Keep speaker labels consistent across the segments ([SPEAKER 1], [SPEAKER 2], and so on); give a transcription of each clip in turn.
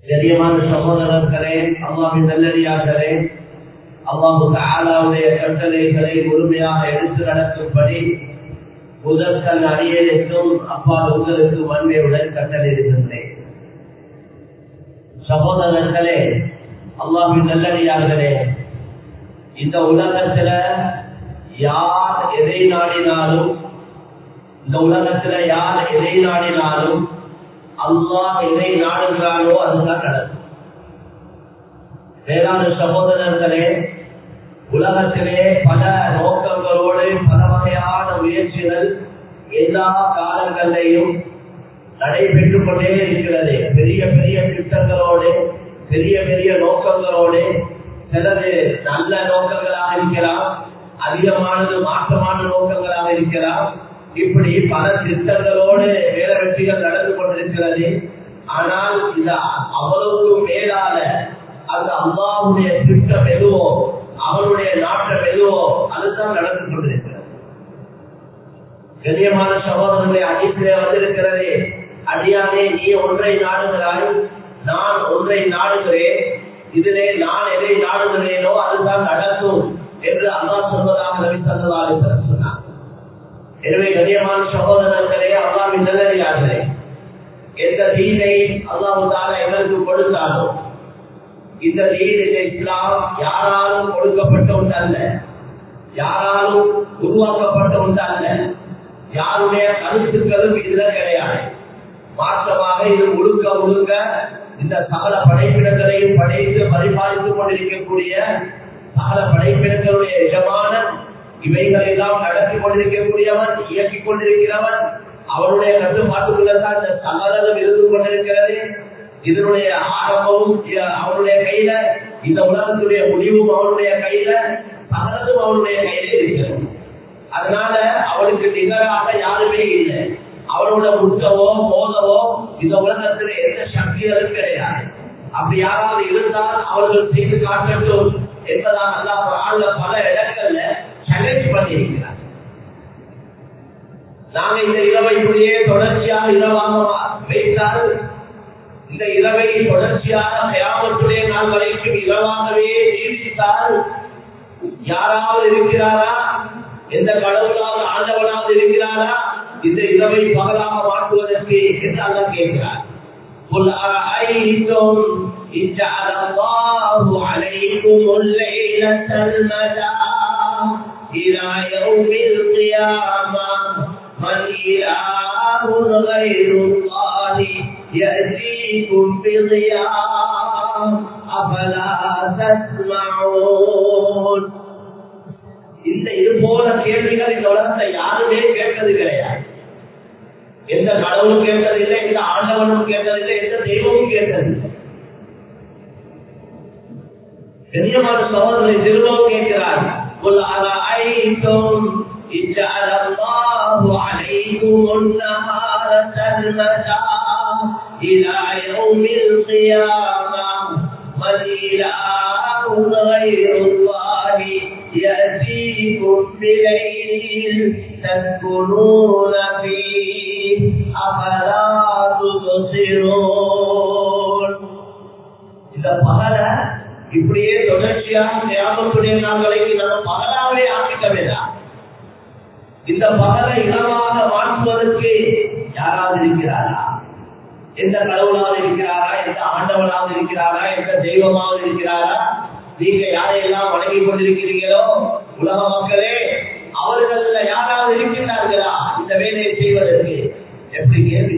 [SPEAKER 1] கரியமான சகோதரர்களே அல்லாவின் நல்லடியார்களே அல்லாஹு தாலாவுடைய கட்டளைகளை முழுமையாக எடுத்து நடக்கும்படி முதற்கல் அடியேனுக்கும் அப்பா உங்களுக்கு வன்மையுடன் கட்டளை இருக்கின்றேன் சகோதரர்களே அல்லாவின் நல்லடியார்களே இந்த உலகத்துல யார் எதை நாடினாலும் இந்த உலகத்துல யார் எதை நாடினாலும் அல்லாஹ் எதை நாடுகிறானோ அதுதான் நடக்கும் வேளாண் சகோதரர்களே உலகத்திலே பல நோக்கங்களோடு பல வகையான முயற்சிகள் எல்லா காலங்களிலையும் நடைபெற்றுக் கொண்டே இருக்கிறது பெரிய பெரிய திட்டங்களோடு பெரிய பெரிய நோக்கங்களோடு சிலது நல்ல நோக்கங்களாக இருக்கலாம் அதிகமானது மாற்றமான நோக்கங்களாக இருக்கலாம் இப்படி பல திட்டங்களோடு வேற வெற்றிகள் நடந்து கொண்டிருக்கிறது ஆனால் இந்த அவ்வளவு மேலான அந்த அம்மாவுடைய திட்டம் எதுவோ அவனுடைய நாட்டம் எதுவோ அதுதான் நடந்து கொண்டிருக்கிறது கண்ணியமான சகோதரர்களை அடிப்பிலே வந்திருக்கிறது அடியானே நீ ஒன்றை நாடுகிறாய் நான் ஒன்றை நாடுகிறேன் இதிலே நான் எதை நாடுகிறேனோ அதுதான் நடக்கும் என்று அல்லா சொல்வதாக ரவி சந்ததாக சொன்னார் எனவே கண்ணியமான சகோதரர்களே அல்லாவின் நல்லறியார்களே எந்த தீனை அல்லாவுதான எங்களுக்கு கொடுத்தாலும் இந்த தீன் இந்த இஸ்லாம் யாராலும் கொடுக்கப்பட்ட ஒன்று அல்ல யாராலும் உருவாக்கப்பட்ட ஒன்று அல்ல யாருடைய கருத்துக்களும் இதுல கிடையாது மாற்றமாக இது முழுக்க முழுக்க இந்த சகல படைப்பிடங்களையும் படைத்து பரிபாலித்துக் கொண்டிருக்கக்கூடிய சகல படைப்பிடங்களுடைய எஜமான இவைகளை எல்லாம் நடத்தி கொண்டிருக்கக்கூடியவன் இயக்கிக் கொண்டிருக்கிறவன் அவனுடைய கட்டுப்பாட்டுக்குள்ளதான் இந்த சகலம் இருந்து கொண்டிருக்கிறது இதனுடைய ஆரம்பமும் அவனுடைய கையில இந்த உலகத்துடைய முடிவும் அவனுடைய கையில சகலதும் அவனுடைய கையில இருக்கிறது அதனால அவனுக்கு நிகராக யாருமே இல்லை அவனோட முட்டவோ மோதவோ இந்த உலகத்துல எந்த சக்திகளும் கிடையாது அப்படி யாராவது இருந்தால் அவர்கள் செய்து காட்டட்டும் என்பதாக அல்லாஹ் ஆள்ல பல இடங்கள்ல சேலஞ்ச் பண்ணியிருக்கிறார் நாங்க இந்த இரவை இப்படியே தொடர்ச்சியாக இரவாக வைத்தால் இந்த இரவை தொடர்ச்சியாக கயாமத்துடைய நாள் வரைக்கும் இரவாகவே நீடித்தால் யாராவது இருக்கிறாரா எந்த கடவுளாவது ஆண்டவனாவது இருக்கிறாரா இந்த இரவை பகலாக மாற்றுவதற்கு என்று அல்ல கேட்கிறார் قل أرأيتم إن جعل الله عليكم الليل سرمدا إلى يوم القيامة من إله غير الله يأتيكم بضياء أفلا تسمعون இந்த இது போல கேள்விகள் இந்த உலகத்தை யாருமே கேட்கறது கிடையாது எந்த கடவுளும் கேட்கறதில்லை எந்த ஆண்டவனும் கேட்கறதில்லை எந்த தெய்வமும் கேட்கறதில்லை கண்ணியமான சகோதரனை திரும்பவும் கேட்கிறார் قل أرأيتم إن جعل الله عليكم النهار سرمدا إلى يوم القيامة من إله غير الله يأتيكم بليل تسكنون فيه أفلا تبصرون இந்த பகல இப்படியே தொடர்ச்சியாக ஞாபகத்துடைய நாள்களுக்கு நம்ம பகலாவே ஆக்கிக்க வேண்டாம் இந்த பகலை இனமாக மாற்றுவதற்கு யாராவது இருக்கிறாரா எந்த கடவுளாவது இருக்கிறாரா எந்த ஆண்டவனாவது இருக்கிறாரா எந்த தெய்வமாவது இருக்கிறாரா நீங்க யாரையெல்லாம் வணங்கி கொண்டிருக்கிறீங்களோ உலக மக்களே அவர்கள யாராவது இருக்கின்றார்களா இந்த வேலையை செய்வதற்கு எப்படி கேள்வி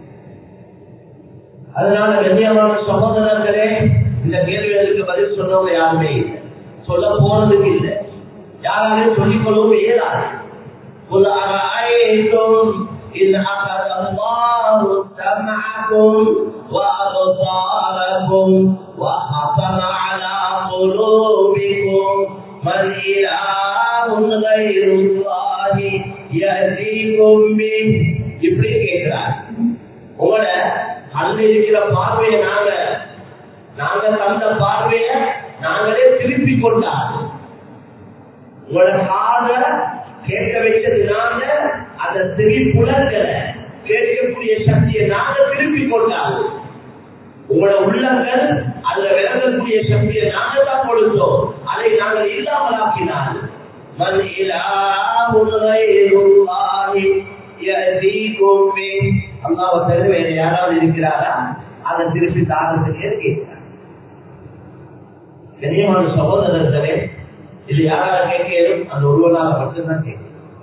[SPEAKER 1] அதனால கண்ணியமான சகோதரர்களே இந்த கேள்விகளுக்கு பதில் சொன்னவங்க யாருமே இல்லை சொல்ல போனதுக்கு இல்லை யாராலையும் சொல்லிக் கொள்ளவும் இயலாது قل أرأيتم إن أخذ الله سمعكم وأبصاركم وختم على قلوبكم من إله غير الله يأتيكم به இப்படி கேட்கிறார் உங்களோட கண்ணு இருக்கிற பார்வையை நாங்க நாங்க தந்த பார்வைய நாங்களே திருப்பி கொண்டார் உங்களோட காத கேட்க வச்சது நாங்க அந்த செவி புலன்களை கேட்கக்கூடிய சக்தியை நாங்க திருப்பி கொண்டால் உங்களோட உள்ளங்கள் அதுல விளங்கக்கூடிய சக்தியை நாங்கள் தான் கொடுத்தோம் அதை நாங்கள் இல்லாமலாக்கினால் மன் இலாஹுன் கைருல்லாஹி யஹ்தீகும் பி அல்லாஹ் தவிர வேற யாராவது இருக்கிறாரா அதை திருப்பி தாரத்துக்கு கேட்கிறார் கண்ணியமான சகோதரர்களே இது யாரால கேட்கலும் அந்த ஒருவனால மட்டும்தான் கேட்கும்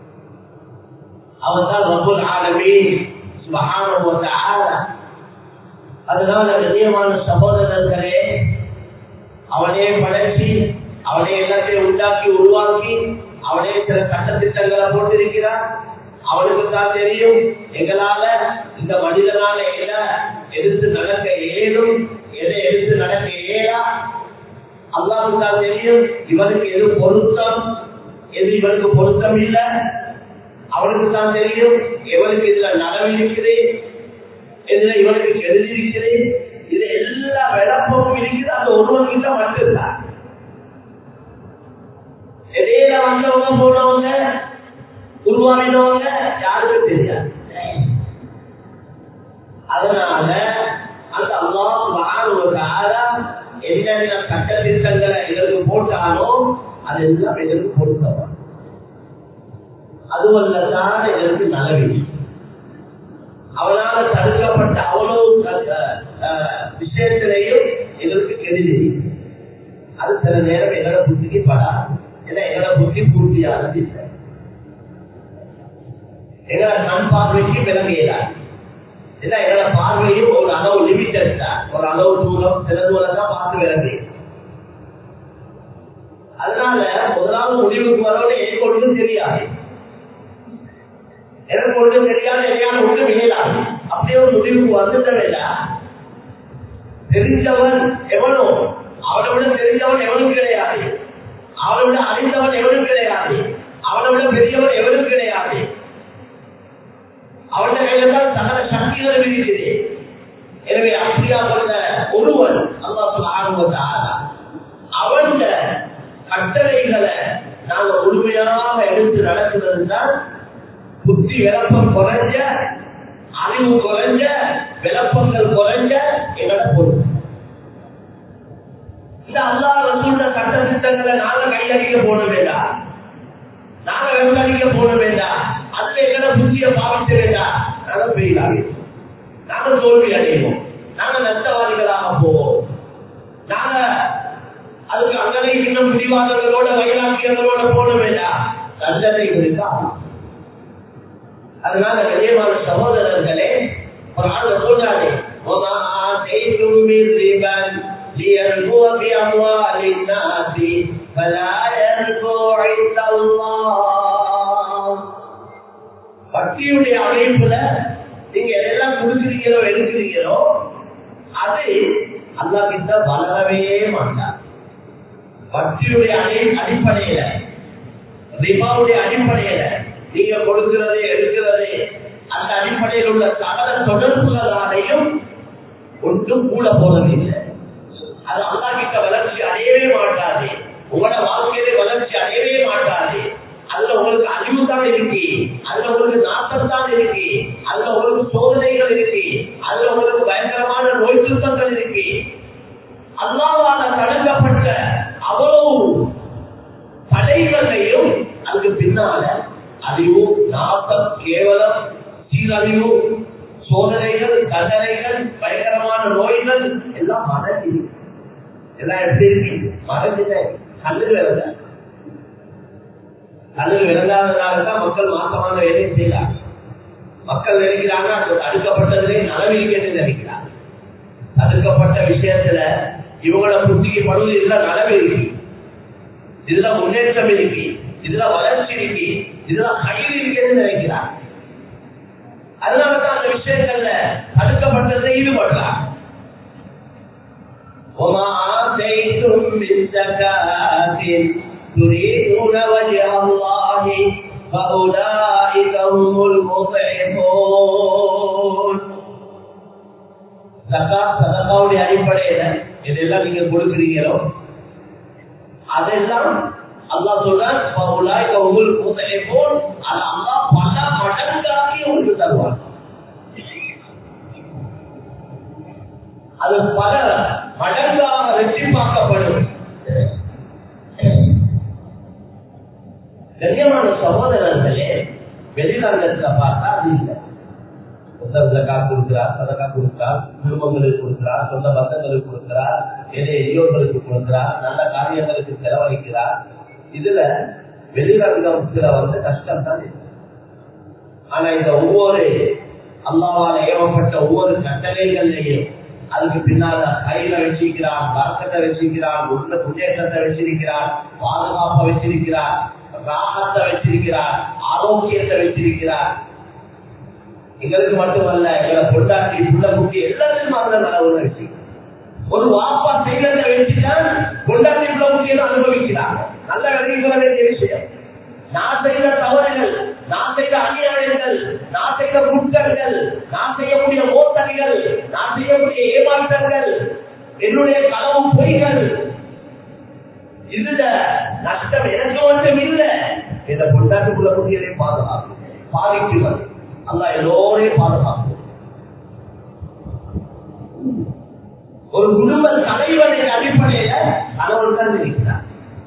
[SPEAKER 1] அவன் தான் ரபுல் ஆலமீ சுபஹானஹு வ தஆலா அதனால கண்ணியமான சகோதரர்களே அவனே படைச்சி அவனே எல்லாத்தையும் உண்டாக்கி உருவாக்கி அவனே சில சட்டத்திட்டங்களை போட்டிருக்கிறான் அவனுக்கு தான் தெரியும் எங்களால இந்த மனிதனால எதை எடுத்து நடக்க இயலும் எதை எடுத்து நடக்க இயலா அல்லாவுக்கு தான் தெரியும் இவனுக்கு எது பொருத்தம் எது இவனுக்கு பொருத்தம் இல்லை அவனுக்கு தான் தெரியும் எவனுக்கு இதுல நலவு இருக்குது இதுல இவனுக்கு கெடுதி இருக்குது இது எல்லா விளப்பமும் இருக்குது அந்த ஒருவன் கிட்ட மட்டும்தான் இடையில வந்தவங்க போனவங்க உருவாகினவங்க யாருக்கும் தெரியாது அதனால அந்த அல்லாஹ் என்னென்ன சட்ட திட்டங்களை எங்களுக்கு போட்டாலோ அதெல்லாம் எங்களுக்கு பொருத்தவா அதுவல்லதான் எங்களுக்கு நலவி அவனால் தடுக்கப்பட்ட அவ்வளவு விஷயத்திலையும் எங்களுக்கு கெடுதி அது சில நேரம் எங்களோட புத்திக்கு படாது ஏன்னா எங்களோட புத்தி பூர்த்தியானது இல்லை எங்களோட கண் பார்வைக்கு விளங்கியதாது ஏன்னா எங்களோட பார்வையும் ஒரு அளவு லிமிட்டட் தான் ஒரு அளவு தூரம் சில தூரம் தான் பார்த்து விளங்கு அதனால முதலாவது முடிவுக்கு வரவங்க எனக்கு ஒன்றும் தெரியாது எனக்கு ஒன்றும் தெரியாது எதையான ஒன்றும் இயலாது அப்படியே ஒரு முடிவுக்கு வந்துட்ட வேண்டாம் தெரிஞ்சவன் எவனோ அவனை விட தெரிஞ்சவன் எவனும் கிடையாது அவனை விட அறிந்தவன் எவனும் கிடையாது அவனை விட பெரியவன் எவனும் கிடையாது அவன கையில்தான் சகல சக்திகள் இருக்குது எனவே அப்படியா கொண்ட ஒருவன் அல்லா சொல்ல ஆர்வத்தாரா அவன் கட்டளைகளை நாங்க முழுமையாக எடுத்து நடக்கிறது தான் புத்தி விளப்பம் குறைஞ்ச அறிவு குறைஞ்ச விளப்பங்கள் குறைஞ்ச எங்களோட பொருள் இந்த அல்லா ரசூல்ல சட்ட திட்டங்களை நாங்க கையடிக்க போட வேண்டாம் நாங்க வெள்ளடிக்க போட வேண்டாம் அதுல எங்கட புத்திய பாவிக்க வேண்டாம் நாங்க பெயிலாக நாங்க தோல்வி அடைவோம் நாங்க நஷ்டவாதிகளாக போவோம் நாங்க அதுக்கு அங்கனை இன்னும் பிடிவாதங்களோட வைராக்கியங்களோட போட வேண்டாம் தண்டனைகளுக்கு ஆகும் அதனால கண்ணியமான சகோதரர்களே ஒரு ஆள் சொல்றாரு وما آتيتم من ربا ليربو بأموال الناس فلا يربو عند الله பக்தியுடைய அமைப்புல நீங்க எதெல்லாம் கொடுக்குறீங்களோ எடுக்கிறீங்களோ அது அல்லா கிட்ட வளரவே மாட்டார் பக்தியுடைய அடி அடிப்படையில ரிபாவுடைய அடிப்படையில நீங்க கொடுக்கிறது எடுக்கிறது அந்த அடிப்படையில் உள்ள சகல தொடர்புகளாலையும் ஒன்றும் கூட போறதில்லை அது அல்லா கிட்ட வளர்ச்சி அடையவே மாட்டாது உங்களோட வாழ்க்கையிலே வளர்ச்சி அடையவே மாட்டாது அதுல உங்களுக்கு அறிவு தான் இருக்கு அதுல உங்களுக்கு நாட்டம் தான் இருக்கு அதுல உங்களுக்கு சோதனைகள் இருக்கு அதுல உங்களுக்கு பயங்கரமான நோய் திருத்தங்கள் இருக்கு அல்லாவால தடுக்கப்பட்ட அவ்வளவு தடைகளையும் அதுக்கு பின்னால அறிவு நாட்டம் கேவலம் சீரழிவு சோதனைகள் தண்டனைகள் பயங்கரமான நோய்கள் எல்லாம் மறைஞ்சி எல்லாம் எப்படி இருக்கு மறைஞ்சிட்ட கல்லு விளங்க கல்லு விளங்காததால தான் மக்கள் மாசமான வேலையை செய்யலாம் மக்கள் நினைக்கிறாங்க அது தடுக்கப்பட்டதிலே நலவிருக்கிறது நினைக்கிறாங்க தடுக்கப்பட்ட விஷயத்துல இவங்களோட புத்திக்கு படுவது இதுல நலவு இருக்கு இதுல முன்னேற்றம் இருக்கு இதுல வளர்ச்சி இருக்கு இதுல கயிறு இருக்குன்னு நினைக்கிறாங்க அதனாலதான் அந்த விஷயங்கள்ல தடுக்கப்பட்டதை ஈடுபடுறாங்க وما آتيتم من زكاة تريدون وجه الله فأولئك هم المطعمون ஜக்காத் சதகாவுடைய அடிப்படையில இதெல்லாம் நீங்க கொடுக்குறீங்களோ அதெல்லாம் அல்லாஹ் சொல்றான் பவுலாய் கவுல் கூத்தலை போல் அது அல்லாஹ் பல மடங்காக்கி உங்களுக்கு தருவார் அது பல மடங்காக வெற்றிப்பாக்கப்படும் கண்ணியமான சகோதரர்களே வெளிநாடுல பார்த்தா அது இல்லை புத்தகம் ஜக்காத் கொடுக்கிறார் சதக்கா கொடுக்கிறார் குடும்பங்களுக்கு கொடுக்கிறார் சொந்த பந்தங்களுக்கு கொடுக்கிறார் ஏழை எளியோர்களுக்கு கொடுக்கிறார் நல்ல காரியங்களுக்கு செலவழிக்கிறார் இதுல வெளிநாடுல வந்து கஷ்டம் தான் இருக்கு. ஆனா இந்த ஒவ்வொரு அல்லாவால ஏவப்பட்ட ஒவ்வொரு கட்டளைகள்லையும் அதுக்கு பின்னால கையில வச்சிருக்கிறான் வர்க்கத்தை வச்சிருக்கிறான் உள்ள முன்னேற்றத்தை வச்சிருக்கிறான் பாதுகாப்பை வச்சிருக்கிறார் ராகத்தை வச்சிருக்கிறார் ஆரோக்கியத்தை வச்சிருக்கிறார் எங்களுக்கு மட்டுமல்ல எங்களை பொண்டாட்டி புள்ள குட்டி எல்லாத்தையும் அந்த நலவுல வச்சு ஒரு வாப்பா செய்யறத வச்சுதான் பொண்டாட்டி புள்ள குட்டியை அனுபவிக்கிறாங்க நல்ல விளங்கிக்க வேண்டிய விஷயம் நான் செய்த தவறுகள் நான் செய்த அநியாயங்கள் நான் செய்த குற்றங்கள் நான் செய்யக்கூடிய மோசடிகள் நான் செய்யக்கூடிய ஏமாற்றங்கள் என்னுடைய கனவு பொய்கள் இதுல நஷ்டம் எனக்கு மட்டும் இல்லை இந்த பொண்டாட்டுக்குள்ள குட்டியதை பாதுகாக்கும் பாதிக்குவது அல்லா எல்லோரையும் பாதுகாக்கும் ஒரு குடும்ப தலைவரின் அடிப்படையில கணவன் தான் இருக்கிறார்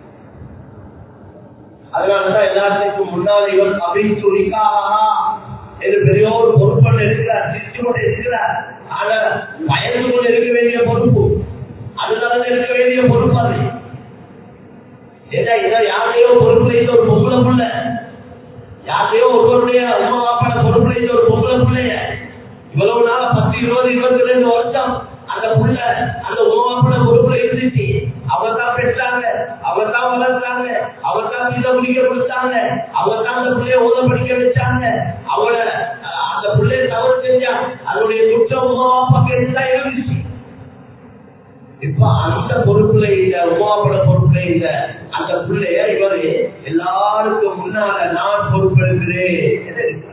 [SPEAKER 1] அதனாலதான் எல்லாத்துக்கும் முன்னால் இவர் அபிச்சுரிக்காக என்று பெரிய ஒரு பொறுப்பன் இருக்கிறார் சிரிச்சு கொண்டு இருக்கிறார் ஆனா வயது கொண்டு இருக்க வேண்டிய பொறுப்பு அதனால இருக்க வேண்டிய பொறுப்பு அது ஏன்னா இதை யாரையோ பொறுப்புல இந்த ஒரு பொம்பளை புள்ள யாரையோ ஒருவருடைய அம்மா அப்பாட பொறுப்புல இந்த ஒரு பொம்பளை பிள்ளைய இவ்வளவு நாள் பத்து இருபது இருபத்தி ரெண்டு வருஷம் அந்த புள்ள அந்த உமாப்பட பொறுப்புல இருந்துச்சு அவர் தான் பெற்றாங்க அவர் தான் வளர்த்தாங்க அவர் தான் சீத முடிக்க கொடுத்தாங்க அவர் தான் அந்த பிள்ளைய ஓத படிக்க வச்சாங்க அவள அந்த பிள்ளைய தவறு செஞ்சா அதனுடைய குற்றம் உமாப்பாக்கு இருந்தா இருந்துச்சு இப்ப அந்த பொறுப்புல இல்ல உமாப்பட பொறுப்புல இல்ல அந்த பிள்ளைய இவரு எல்லாருக்கும் முன்னால நான் பொறுப்பெடுக்கிறேன் என்று இருக்கிறார்.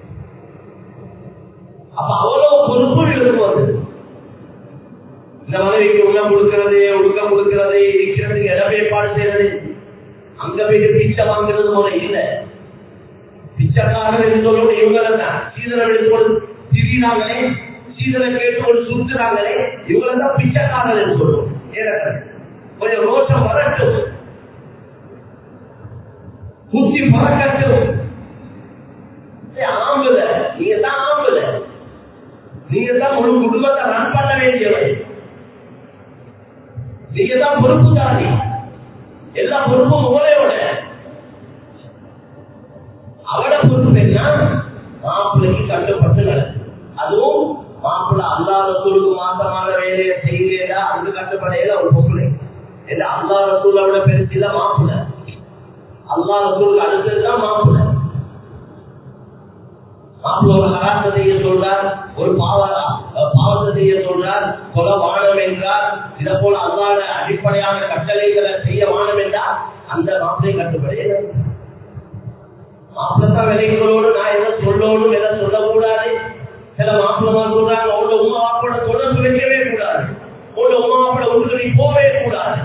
[SPEAKER 1] அப்ப அவ்வளவு பொறுப்பு இருக்கும்போது இந்த மனைவிக்கு உள்ளம் கொடுக்கிறது ஒடுக்கம் கொடுக்கிறது இருக்கிறதுக்கு இடம் ஏற்பாடு செய்யறது அங்க போயிட்டு பிச்சை வாங்குறது போல இல்ல பிச்சைக்காரர் என்று சொல்லணும் இவங்க தான் சீதனம் எடுத்துக்கொண்டு திரிகிறாங்களே சீதனை கேட்டுக்கொண்டு சுற்றுறாங்களே இவங்க தான் பிச்சைக்காரர் என்று சொல்லுவோம் ஏறக்குறைய. கொஞ்சம் ரோஷம் வரட்டும் குத்தி பறக்கட்டும் ஏய், ஆம்பளை நீங்க தான் ஆம்பளை நீங்க தான் முழு குடும்பத்தை ரன் பண்ண வேண்டியவர் நீங்க தான் பொறுப்புதாரி எல்லா பொறுப்பும் உங்களையோட அவட பொறுப்பு என்ன மாப்பிள்ளைக்கு கட்டுப்பட்டு நடக்கும் அதுவும் மாப்பிள்ளை அல்லாத சொல்லுக்கு மாசமான வேலையை செய்யலையா அது கட்டுப்படையில ஒரு பொம்பளை என்ன அல்லாத சூழலோட பெருசில மாப்பிள்ளை அல்லாத சூழல் அடுத்ததுதான் மாப்பிள்ளை மாப்பிள்ள ஒரு ஹராத்தை செய்ய சொல்றார் ஒரு பாவ பாவத்தை செய்ய சொல்றார் கொலை வானம் என்றார் இதை போல அல்லாத அடிப்படையான கட்டளைகளை செய்ய வானம் என்றால் அந்த மாப்பிளை கட்டுப்படி மாப்பிள்ளத்தான் விலைகளோடு நான் எதை சொல்லணும் எதை சொல்லக்கூடாது சில மாப்பிள்ளமா சொல்றாங்க உங்க உமா மாப்பிள தொடர்பு வைக்கவே கூடாது உங்க உமா மாப்பிள உறுதி போவே கூடாது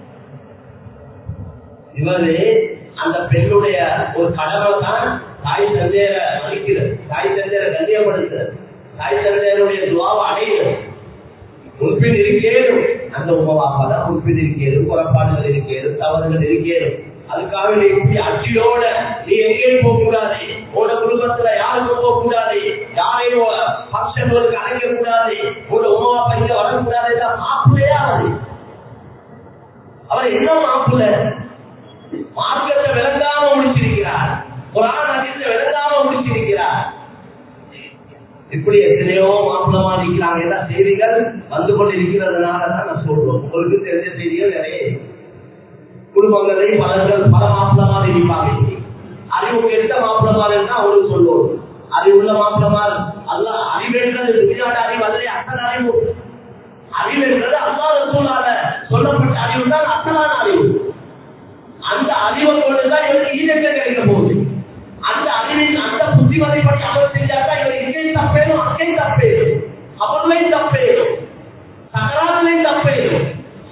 [SPEAKER 1] இவரு அந்த பெண்ணுடைய ஒரு கடமை தான் தாய் தந்தையர மதிக்கிறது தாய் தந்தையர கண்ணியப்படுத்துறது தாய் தந்தையருடைய துவாவை அடையிறது முன்பின் இருக்கேனும் அந்த உபவாக தான் முன்பின் இருக்கேனும் புறப்பாடுகள் இருக்கேனும் தவறுகள் இருக்கேனும் அதுக்காக நீ இப்படி அச்சியோட நீ எங்கேயும் போக கூடாது உன்னோட குடும்பத்துல யாருக்கும் போக கூடாது யாரையும் பங்கன்களுக்கு அழைக்க கூடாது உன்னோட உமா பைக்க வரக்கூடாது மாப்பிள்ளையா அவரு அவர் என்ன மாப்பிள்ள மார்க்கத்தை விளங்காம முடிச்சிருக்கிறார் குரான் அதிர்ந்த விளங்காம முடிச்சிருக்கிறார் இப்படி எத்தனையோ மாப்பிளமா இருக்கிறாங்க எல்லா செய்திகள் வந்து கொண்டிருக்கிறதுனால தான் நான் சொல்றோம் உங்களுக்கு தெரிஞ்ச செய்திகள் நிறைய இருக்கு. குடும்பங்களை பலர்கள் பல மாப்பிளமா இருப்பாங்க அறிவு கெட்ட மாப்பிளமா இருந்தா அவங்களுக்கு சொல்லுவோம் அறிவுள்ள மாப்பிளமா அல்ல அறிவென்றது துணியாட அறிவு அதிலே அசல் அறிவு அறிவென்றது அல்லா ரசூலால சொல்லப்பட்ட அறிவு தான் அசலான அறிவு அந்த அறிவை கொண்டுதான் இவருக்கு ஈழங்கள் கிடைக்க போகுது அந்த அறிவின் அந்த புத்திமதிப்படி அவர் செஞ்சாதான் இவர் இங்கேயும் தப்பேனும் அங்கேயும் தப்பேனும் அவர்களையும் தப்பேனும் சகராவிலையும் தப்பேனும்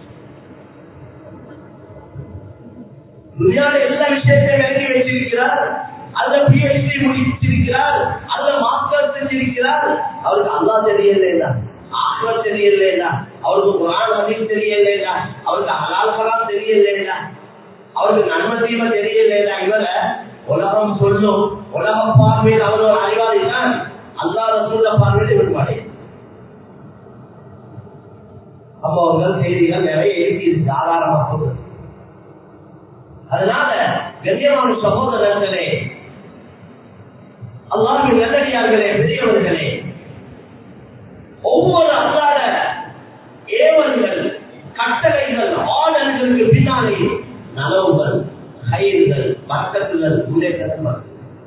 [SPEAKER 1] துணியால எல்லா விஷயத்தையும் விளங்கி வைத்திருக்கிறார் அதுல பிஹெச்டி முடிச்சிருக்கிறார் அதுல மாஸ்டர் செஞ்சிருக்கிறார் அவருக்கு அல்லா தெரியல ஆக ஆக்கள் தெரியலையா அவருக்கு குரான் அதிகம் தெரியலையா அவருக்கு ஹலால் ஹலாம் தெரியலையா அவருக்கு நன்மை தீமை தெரியலையா இவரை உலகம் சொல்லும் உலக பார்வையில் அவர் ஒரு அறிவாளி தான் அல்லா ரசூல்ல பார்வையில் இவர் பாடே அப்போ அவர்கள் செய்திகள் நிறைய இருக்குது சாதாரணமா சொல்றது அதனால கண்ணியமான சகோதரர்களே அல்லாஹின் நல்லடியார்களே பெரியவர்களே ஒவ்வொரு அல்லாத ஏவல்கள் கட்டளைகள் ஆடல்களுக்கு பின்னாலே நலவுகள் கயிறுகள் பக்கத்துகள் முன்னேற்றங்கள்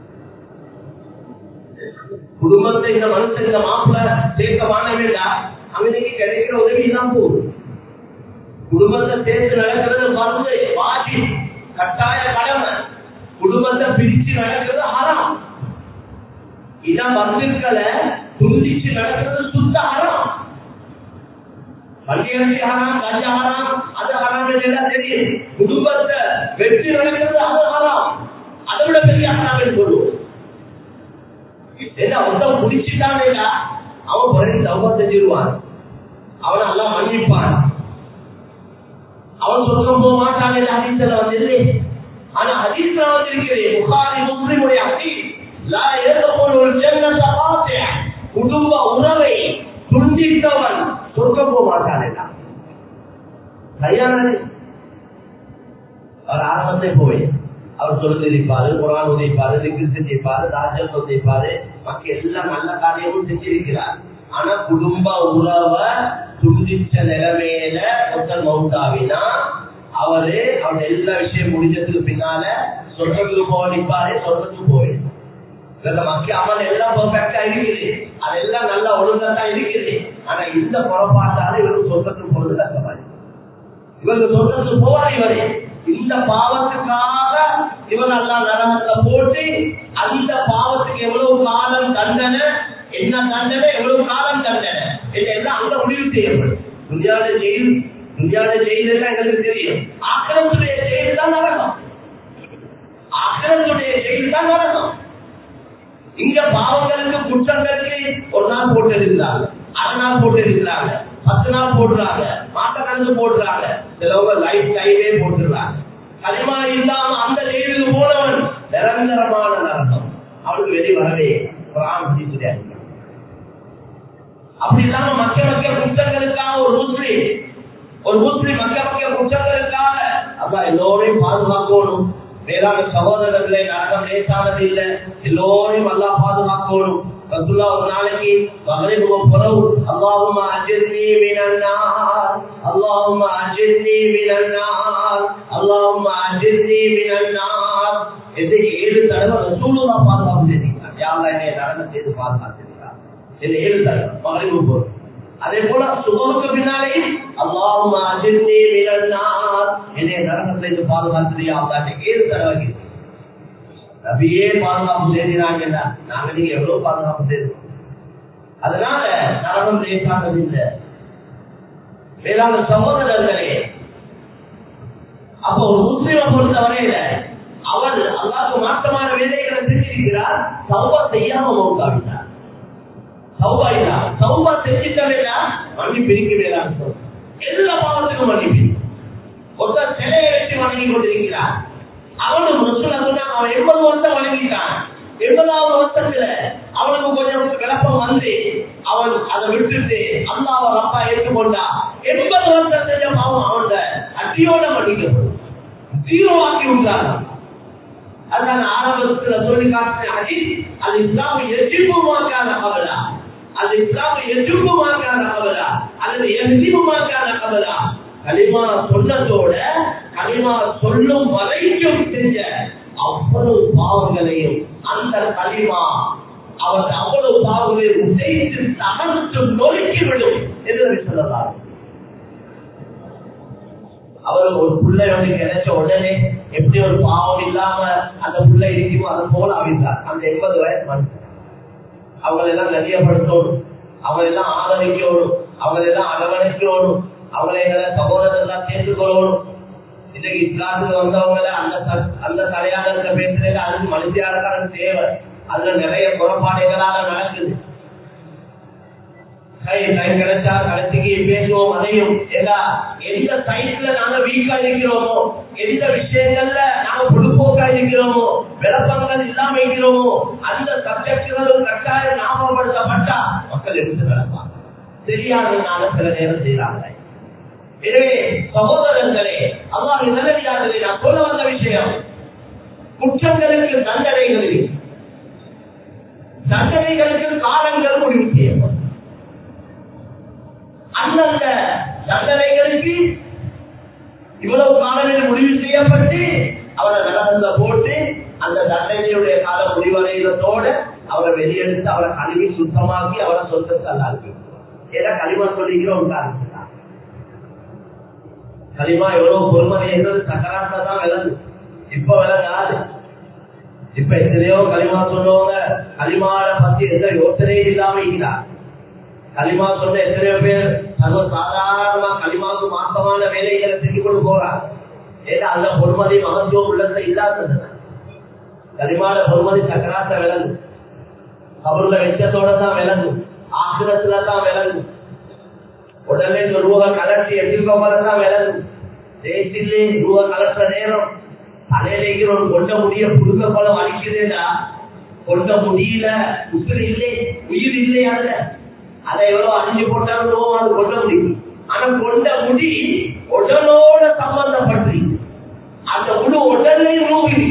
[SPEAKER 1] குடும்பத்தை இந்த மனுஷன் இந்த மாப்பிள்ள சேர்க்க மாட்ட வேண்டாம் அவனுக்கு கிடைக்கிற உதவி தான் போகும் குடும்பத்தை சேர்த்து நடக்கிறது மருந்து வாசி கட்டாய கடமை குடும்பத்தை பிரிச்சு நடக்கிறது ஹராம் இதான் மருந்துக்களை துண்டிச்சு நடக்கிறது சுத்த ஹராம் பள்ளிகளுக்கு ஹராம் கஞ்ச ஹராம் அது ஹராம் எல்லாம் தெரியும் குடும்பத்தை வெற்றி நடக்கிறது அது ஹராம் அதை விட பெரிய ஹராம் சொல்லுவோம் என்ன ஒருத்தன் குடிச்சுட்டானேடா அவன் பிறகு தவா செஞ்சிருவான் அவன் எல்லாம் மன்னிப்பான் அவன் சொர்க்கம் போக மாட்டான் என்று ஹதீஸ்ல வந்தது ஆனா ஹதீஸ்ல வந்திருக்கிறேன் புகாரி முஸ்லிமுடைய ஹதீஸ் லா யதகுல் ஒரு ஜன்னத காத்திய குடும்ப உறவை துண்டித்தவன் சொர்க்கம் போக மாட்டான் சரியானது அவர் ஆரம்பத்தை போய் அவர் சொல்லி இருப்பாரு குரான் உதைப்பாரு திக்கு செஞ்சிருப்பாரு ராஜல் உதைப்பாரு மக்கள் எல்லாம் நல்ல காரியமும் செஞ்சிருக்கிறார் ஆனா குடும்ப உறவை துண்டிச்ச நிலைமையில ஒருத்தர் மவுண்டாவினா அவரு அவருடைய எல்லா விஷயம் முடிஞ்சதுக்கு பின்னால சொர்க்கத்துக்கு போக நிற்பாரு சொர்க்கத்துக்கு போய் மக்கள் அவன் எல்லாம் பெர்ஃபெக்டா இருக்குது அதெல்லாம் நல்ல ஒழுங்கத்தான் இருக்குது ஆனா இந்த புறப்பாட்டால இவருக்கு சொர்க்கத்துக்கு போறது கஷ்டமா இவருக்கு சொர்க்கத்துக்கு போவார் இவரே இந்த பாவத்துக்காக இவன் எல்லாம் நரகத்தை போட்டு அந்த பாவத்துக்கு எவ்வளவு காலம் தண்டனை என்ன தண்டனை எவ்வளவு காலம் தண்டனை இதெல்லாம் அங்க முடிவு செய்யப்படும் துணியாத ஜெயில் துணியாத ஜெயில் எல்லாம் எங்களுக்கு தெரியும் ஆக்கிரத்துடைய ஜெயில் தான் நடக்கும் ஆக்கிரத்துடைய ஜெயில் தான் நடக்கும் இங்க பாவங்களுக்கு குற்றங்களுக்கு ஒரு நாள் போட்டு இருக்கிறாங்க அரை நாள் போட்டு இருக்கிறாங்க பத்து நாள் போடுறாங்க மாட்ட கணக்கு போடுறாங்க சிலவங்க லைஃப் டைமே போட்டுறாங்க களிமா இல்லாம அந்த ஜெயிலுக்கு போனவன் நிரந்தரமான நரகம் அவனுக்கு வெளி வரவே பிரார்த்திக்கிறார் அப்படி இல்லாம மக்க மக்க குற்றங்களுக்காக ஒரு முஸ்லீம் ஒரு முஸ்லீம் மக்க மக்க குற்றங்களுக்காக அப்ப எல்லோரையும் பாதுகாக்கணும் வேளாண் சகோதரர்களே நரகம் லேசானது இல்லை எல்லோரையும் நல்லா பாதுகாக்கணும் ரசுல்லா ஒரு நாளைக்கு மகரிபும் புறவு அல்லாஹும் அஜிர்னி மினன்னார் அல்லாஹும் அஜிர்னி மினன்னார் அல்லாஹும் அஜிர்னி மினன்னார் என்று ஏழு தடவை ரசூலுல்லா பாதுகாப்பு செய்திருக்கிறார் யாரெல்லாம் என்னை நரகம் செய்து பாதுகாத்திருக்கிறார் என்று ஏழு தடவை மகரிபும் புறவு அதே போல சுகமுக்கு பின்னாலே அல்லாஹும் அஜிர்னி மினன்னார் என்னை நரகம் செய்து பாதுகாத்திரியா அல்லாஹ் ஏழு தடவை நபியே பாதுகாப்பு செய்கிறாங்க நாங்க நீங்க எவ்வளவு பாதுகாப்பு செய்தோம் அதனால நரகம் லேசானது இல்லை வேளாண் சகோதரர்களே அப்ப ஒரு முஸ்லிமை பொறுத்த வரையில அவர் அல்லாக்கு மாற்றமான வேலைகளை செஞ்சிருக்கிறார் சௌபா செய்யாம மௌத்தாவிட்டார் சௌபா இல்லா சௌபா செஞ்சிட்டா மன்னிப்பு இருக்க வேளாண் எல்லா பாவத்துக்கும் மன்னிப்பு ஒருத்தர் சிலையை வச்சு வணங்கி கொண்டிருக்கிறார் அவனும் ரசூலா சொன்னாங்க அவன் எண்பது வருஷம் வணங்கிட்டான் எண்பதாவது வருஷத்துல அவனுக்கு கொஞ்சம் விளப்பம் வந்து அவன் அதை விட்டுட்டு அல்லாவ அப்பா ஏற்றுக்கொண்டா எண்பது வருஷம் செஞ்ச பாவம் அவன் அட்டியோட மன்னிக்கப்படும் ஜீரோ ஆக்கி விட்டாங்க அதனால ஆரம்பத்துல சொல்லி காட்டின அடி அது இஸ்லாம எதிர்ப்புமாக்கான கவலா அது இஸ்லாம எதிர்ப்புமாக்கான கவலா அல்லது எதிர்ப்புமாக்கான கவலா களிமா சொன்னதோட களிமா சொல்லும் வரைக்கும் செஞ்ச அவ்வளவு பாவங்களையும் அந்த களிமா அவர் அவ்வளவு பாவங்களையும் உடைத்து தகர்த்து நொறுக்கிவிடும் என்று சொல்லலாம் அவர் ஒரு பிள்ளை வந்து கிடைச்ச உடனே எப்படி ஒரு பாவம் இல்லாம அந்த பிள்ளை இருக்குமோ அது போல அவிழ்ந்தார் அந்த எண்பது வயசு மனுஷன் அவங்களை எல்லாம் நதியப்படுத்தணும் அவங்களை எல்லாம் ஆதரிக்கணும் அவங்களை எல்லாம் அரவணைக்கணும் அவங்களை எங்களை சகோதரர்கள்லாம் சேர்த்து கொள்ளணும் இன்னைக்கு இஸ்லாத்துக்கு வந்தவங்கள அந்த அந்த தலையாளர்கிட்ட பேசுறது அதுக்கு மனுஷியாளர்கான தேவை அதுல நிறைய குறைபாடுகளால நடக்குது கை கை கிடைச்சா கடைசிக்கு பேசுவோம் அதையும் ஏதா எந்த சைட்ல நாங்க வீக்கா இருக்கிறோமோ எந்த விஷயங்கள்ல நாங்க பொழுப்போக்கா இருக்கிறோமோ விளப்பங்கள் இல்லாம இருக்கிறோமோ அந்த சப்ஜெக்டுகளும் கட்டாயம் ஞாபகப்படுத்தப்பட்டா மக்கள் எடுத்து கிடப்பாங்க தெரியாததுனால சில நேரம் செய்யறாங்க எனவே சகோதரர்களே அல்லாஹ் நல்லடியார்களே நான் சொல்ல வந்த விஷயம் குற்றங்களுக்கு தண்டனைகள் தண்டனைகளுக்கு காலங்கள் முடிவு செய்யப்படும் அந்தந்த தண்டனைகளுக்கு இவ்வளவு காலங்கள் முடிவு செய்யப்பட்டு அவரை நடந்த போட்டு அந்த தண்டனையுடைய காலம் முடிவடைகிறதோட அவரை வெளியெடுத்து அவரை கழுவி சுத்தமாக்கி அவரை சொந்தத்தால் ஆக்கி ஏன்னா களிமா சொல்லிக்கிறோம் காரணம் களிமா எவ்வளவு பொறுமதி என்பது சக்கராட்டில தான் விளங்கு இப்ப விளங்காது இப்ப எத்தனையோ களிமா சொல்லுவாங்க களிமாட பத்தி எந்த யோசனையும் இல்லாம இருக்கிறார் களிமா சொன்ன எத்தனையோ பேர் சர்வ சாதாரணமா களிமாவுக்கு மாசமான வேலைகளை செஞ்சு கொண்டு போறாங்க ஏன்னா அந்த பொறுமதி மகத்துவம் உள்ளதை இல்லாதது களிமாட பொறுமதி சக்கராட்ட விளங்கு கபருல வெச்சத்தோட தான் விளங்கும் ஆசிரத்துல தான் விளங்கும் உடனே இந்த ரூபா கலர்ச்சி எதிர்கோமல தான் விளங்கும் தேசிலே ரூபா கலர்ற நேரம் தலையிலேங்கிற ஒரு கொண்ட முடிய புடுக்க போல வலிக்குதுன்னா கொண்ட முடியல உசுறு இல்லை உயிர் இல்லை அதுல அதை எவ்வளவு அழிஞ்சு போட்டாலும் ரூபம் அது கொண்ட முடியும் ஆனா கொண்ட முடி உடலோட சம்பந்தப்பட்டு அந்த முழு உடல்லையும் ரூபி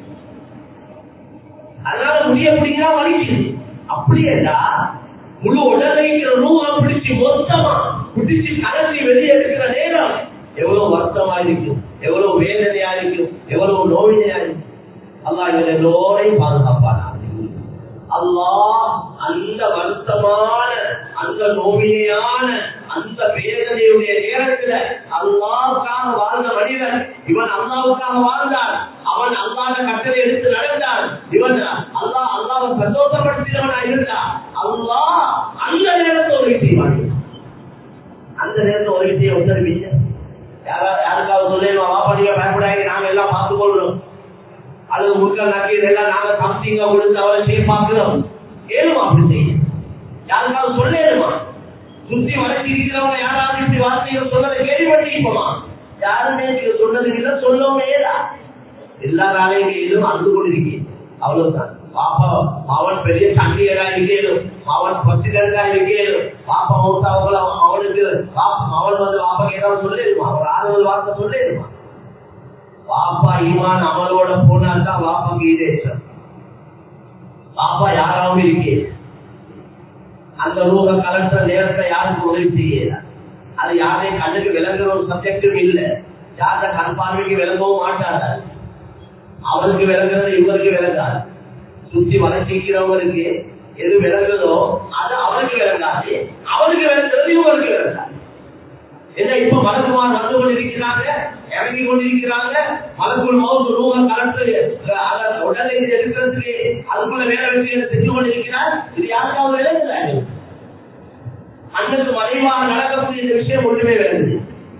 [SPEAKER 1] அதனால முடிய முடியா வலிக்குது அப்படியேடா முழு உடலைங்கிற ரூபம் பிடிச்சு மொத்தமா பிடிச்சு கலந்து வெளியே இருக்கிற நேரம் எவ்வளவு வருத்தமா இருக்கும் எவ்வளவு வேதனையா இருக்கும் எவ்வளவு நோயினையா இருக்கும் அல்லா இவன் எல்லோரையும் பாதுகாப்பானா அல்லா அந்த வருத்தமான அந்த நோவினையான அந்த வேதனையுடைய நேரத்துல அல்லாவுக்காக வாழ்ந்த மனிதன் இவன் அல்லாவுக்காக வாழ்ந்தான் அவன் அல்லாத கட்டளை எடுத்து நடந்தான் இவன் அல்லா அல்லாவை சந்தோஷப்படுத்தினவனா இருந்தான் அல்லா அந்த நேரத்தை உதவி செய்வான் அந்த நேரத்தை உதவி செய்ய உத்தரவில்லை யாரா யாருக்காவது சொல்லிடுவோம் வாப்பா நீங்க பயப்படாங்க நாங்க எல்லாம் பார்த்துக் கொள்றோம் அல்லது முற்கள் நக்கீர் எல்லாம் நாங்க சம்திங்க கொடுத்து அவரை செய்ய பார்க்கிறோம் ஏழுமா அப்படி செய்ய யாருக்காவது சொல்லிடுமா சுத்தி வளர்ச்சி இருக்கிறவங்க யாராவது இப்படி வார்த்தைகள் சொன்னதை கேள்விப்பட்டிருப்போமா யாருமே நீங்க சொன்னது இல்லை சொல்லவும் ஏதா எல்லா நாளையும் அழுது கொண்டிருக்கேன் அவ்வளவுதான் பாப்பா அவன் பெரிய சண்டிகரா இருக்கேனும் அவன் பசிகரா இருக்கேனும் பாப்பா மௌத்தாவங்கள அவனுக்கு அவன் வந்து பாப்பாக்கு ஏதாவது சொல்லிடுமா அவன் ஆறுதல் வார்த்தை சொல்லிடுமா பாப்பா ஈமான் அமலோட போனால்தான் பாப்பாக்கு ஈடேற்றம் பாப்பா யாராவும் இருக்கே அந்த ரூப கலெக்டர் நேரத்தை யாருக்கு உதவி செய்யல அது யாரையும் கண்ணுக்கு விளங்குற ஒரு சப்ஜெக்டும் இல்லை யார கண் பார்வைக்கு விளங்கவும் மாட்டார்கள் அவருக்கு விளங்குறது இவருக்கு விளங்காது சுத்தி வளர்ச்சிக்கிறவங்களுக்கு எது விளங்குதோ அது அவருக்கு விளங்காது அவருக்கு விளங்குறது இவருக்கு விளங்காது என்ன இப்ப மலக்குமார் வந்து கொண்டிருக்கிறாங்க இறங்கி கொண்டிருக்கிறாங்க மலக்குள் மவுத்து ரூபம் கலந்து உடலை இருக்கிறதுக்கு அதுக்குள்ள வேற விஷயம் செஞ்சு கொண்டிருக்கிறார் இது யாருக்காவது விளங்குறாங்க அன்னைக்கு மறைவாக நடக்கக்கூடிய இந்த விஷயம் ஒன்றுமே விளங்குது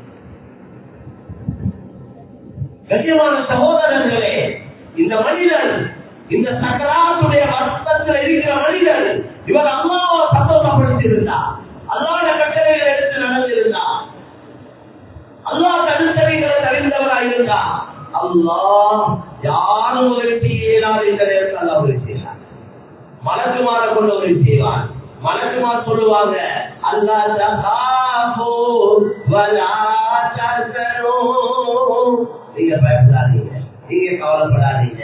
[SPEAKER 1] கண்ணியமான சகோதரர்களே இந்த மனிதன் இந்த சக்கராத்துடைய வருத்தத்தில் இருக்கிற மனிதன் இவர் அம்மாவை சந்தோஷப்படுத்தி இருந்தார் அல்லாத கட்டளைகளை எடுத்து நடந்திருந்தா அல்லா தனித்தனைகளை அறிந்தவராக இருந்தா அல்லா யாரும் உதவி செய்யலாத இந்த நேரத்தில் அல்லா உதவி செய்யலாம் மலக்குமார கொண்டு உதவி செய்வான் மலக்குமார் சொல்லுவாங்க அல்லா தகாபோ வலா தசனோ நீங்க பயப்படாதீங்க நீங்க கவலைப்படாதீங்க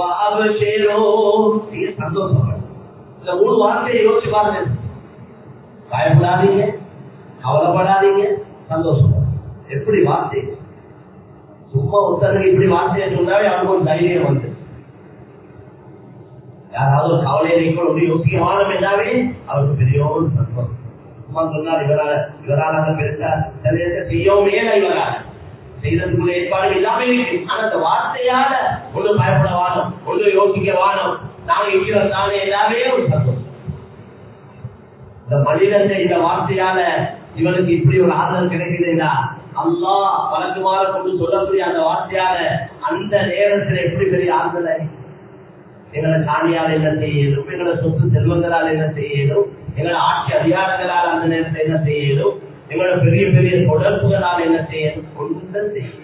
[SPEAKER 1] நீங்க சந்தோஷப்படும் இந்த மூணு வார்த்தையை யோசிச்சு பாருங்க பயப்படாதீங்க கவலைப்படாதீங்க சந்தோஷப்படும் எப்படி வார்த்தை சும்மா ஒருத்தருக்கு இப்படி வார்த்தையை சொன்னாவே அவனுக்கு ஒரு தைரியம் வந்து யாராவது ஒரு கவலையை நீக்கணும் யோசிக்கமான எல்லாமே அவருக்கு பெரிய ஒரு சந்தோஷம் சும்மா சொன்னார் இவரால் இவரால் பெருசா செய்யவும் மேல இவரால் செய்யறதுக்குள்ள ஏற்பாடு எல்லாமே இருக்கு ஆனா அந்த வார்த்தையால ஒண்ணு பயப்பட வானம் ஒண்ணு யோசிக்க வானம் நாங்க இருக்கிறோம் தானே எல்லாமே ஒரு சந்தோஷம் இந்த மனிதன் இந்த வார்த்தையால இவனுக்கு இப்படி ஒரு ஆதரவு கிடைக்குதுன்னா அல்லா வழக்குமாற கொண்டு சொல்லக்கூடிய அந்த வார்த்தையால அந்த நேரத்தில் எப்படி பெரிய ஆறுதலை எங்களை சாணியால் என்ன செய்யணும் எங்களை சொத்து செல்வங்களால் என்ன செய்யணும் எங்களோட ஆட்சி அதிகாரங்களால் அந்த நேரத்தில் என்ன செய்யணும் எங்களோட பெரிய பெரிய தொடர்புகளால் என்ன செய்யணும் ஒன்றும் செய்யணும்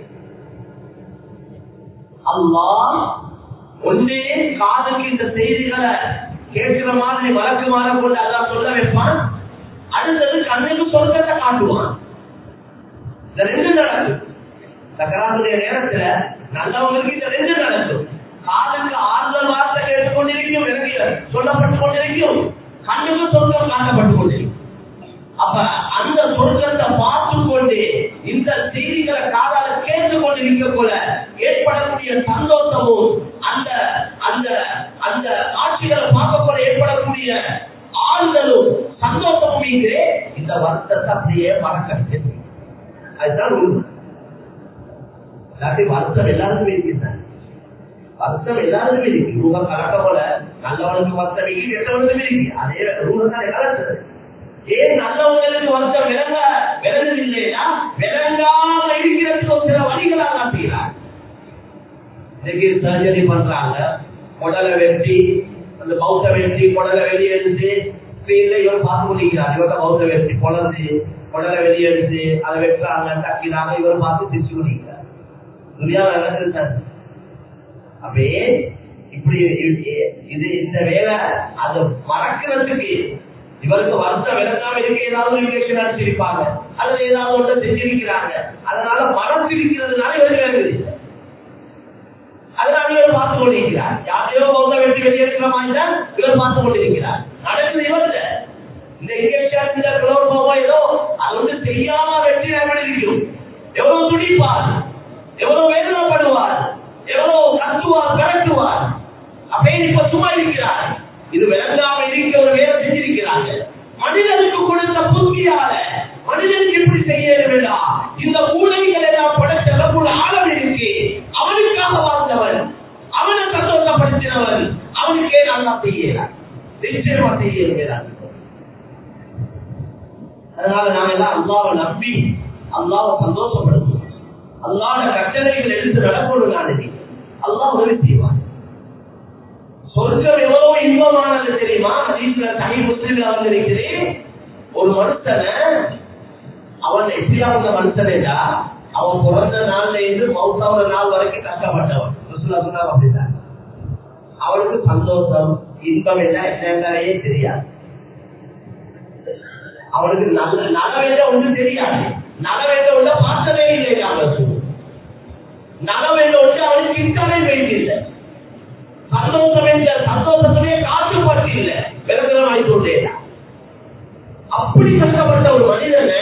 [SPEAKER 1] அல்லா ஒன்றே காதுக்கு இந்த செய்திகளை கேட்கிற மாதிரி வழக்கு மாற கொண்டு அதான் சொல்ல வைப்பான் அடுத்தது கண்ணுக்கு சொர்க்கத்தை காட்டுவான் இந்த ரெண்டு நடக்கும் சக்கராத்துடைய நேரத்துல நல்லவங்களுக்கு இந்த ரெண்டு நடக்கும் காதுக்கு ஆறுதல் வார்த்தை கேட்டுக்கொண்டிருக்கும் எனக்கு சொல்லப்பட்டுக் கொண்டிருக்கும் கண்ணுக்கு சொர்க்கம் காட்டப்பட்டுக் கொண்டிருக்கும் அப்ப அந்த சொர்க்கத்தை பார்த்து கொண்டு இந்த செய்திகளை காதால கேட்டுக் கொண்டிருக்க போல ஏற்படக்கூடிய சந்தோஷமும் அந்த அந்த அந்த காட்சிகளை பார்க்க போல ஏற்படக்கூடிய ஆறுதலும் சந்தோஷமும் இங்கே இந்த வருத்தத்தை அப்படியே மறக்க அதுதான் உண்மை இல்லாட்டி வருத்தம் எல்லாருக்குமே இருக்கின்றார் வருத்தம் எல்லாருக்குமே இருக்கு ரூபா கலக்க போல நல்லவனுக்கு வருத்தம் இருக்கு கெட்டவனுக்கு இருக்கு அதே ரூபா தான் கலக்குறது ஏன் நல்லவங்களுக்கு வருத்தம் விளங்க விளங்குது இல்லையா விளங்காம இருக்கிறதுக்கு ஒரு சில வழிகளா காட்டுகிறார் இன்னைக்கு சர்ஜரி பண்றாங்க குடலை வெட்டி அந்த பௌத்த வெட்டி குடலை வெளியே எடுத்து ஸ்கிரீன்ல இவர் பார்த்து முடிக்கிறார் இவர பௌத்த வெட்டி குழந்தை குடலை வெளியே எடுத்து அதை வெட்டுறாங்க தக்கிறாங்க இவர் பார்த்து திருச்சி முடிக்கிறார் துணியாவை நடக்கிறது அப்படியே இப்படி இது இந்த வேலை அதை மறக்கிறதுக்கு இவருக்கு வருத்தம் விளங்காம இருக்க ஏதாவது இன்ஜெக்ஷன் அடிச்சிருப்பாங்க அல்லது ஏதாவது ஒன்று செஞ்சிருக்கிறாங்க அதனால மறந்திருக்கிறதுனால இவருக்கு வேலை அதனால இவர் பார்த்து கொண்டிருக்கிறார் யாரையோ பௌத்த வெற்றி வெளியேற்ற மாதிரி தான் இவர் பார்த்து கொண்டிருக்கிறார் நடக்குது இவர் இந்த இன்ஜெக்ஷன் இந்த குளோர்போவோ ஏதோ அது வந்து செய்யாம வெற்றி இருக்கும் எவ்வளவு துடிப்பார் எவ்வளவு வேதனைப்படுவார் எவ்வளவு கத்துவார் கரட்டுவார் அப்படியே இப்ப சும்மா இருக்கிறார் இது விளங்காம இருக்க ஒரு வேலை செஞ்சிருக்கிறாங்க மனிதனுக்கு கொடுத்த புத்தியால மனிதனுக்கு எப்படி செய்ய வேண்டாம் இந்த மூளைகளை எல்லாம் படைச்ச கூட ஆழம் இருக்கு அவனுக்காக வாழ்ந்தவன் அவனை சந்தோஷப்படுத்தினவன் அவனுக்கே நல்லா செய்யலாம் நிச்சயமா செய்ய அதனால நாம எல்லாம் அல்லாவை நம்பி அல்லாவை சந்தோஷப்படுத்துவோம் அல்லாத கட்டளைகள் எடுத்து நடக்கணும் நாளைக்கு அல்லாஹ் உதவி செய்வான் சொர்க்கம் எவ்வளவு இன்பமானது தெரியுமா அதீஸ்ல தனி முஸ்லிம் வந்திருக்கிறேன் ஒரு மனுஷனை அவன் எப்படியாவது மனுஷனேடா அவன் பிறந்த நாள்ல இருந்து மௌத்தாவுற நாள் வரைக்கும் கஷ்டப்பட்டவன் ரசூலா சொன்னாங்க அப்படிதான் அவனுக்கு சந்தோஷம் இன்பம் என்ன என்னங்கிறே தெரியாது அவனுக்கு நல்ல நலவேண்ட ஒன்று தெரியாது நலவேண்ட ஒன்று பார்த்ததே இல்லை அவனுக்கு நலவேண்ட ஒன்று அவனுக்கு கிட்டவே வேண்டியில்லை சந்தோஷம் என்ற சந்தோஷத்துமே காட்டுப்பட்டு இல்லை விளக்கமாய் கொண்டேன் அப்படி கஷ்டப்பட்ட ஒரு மனிதனை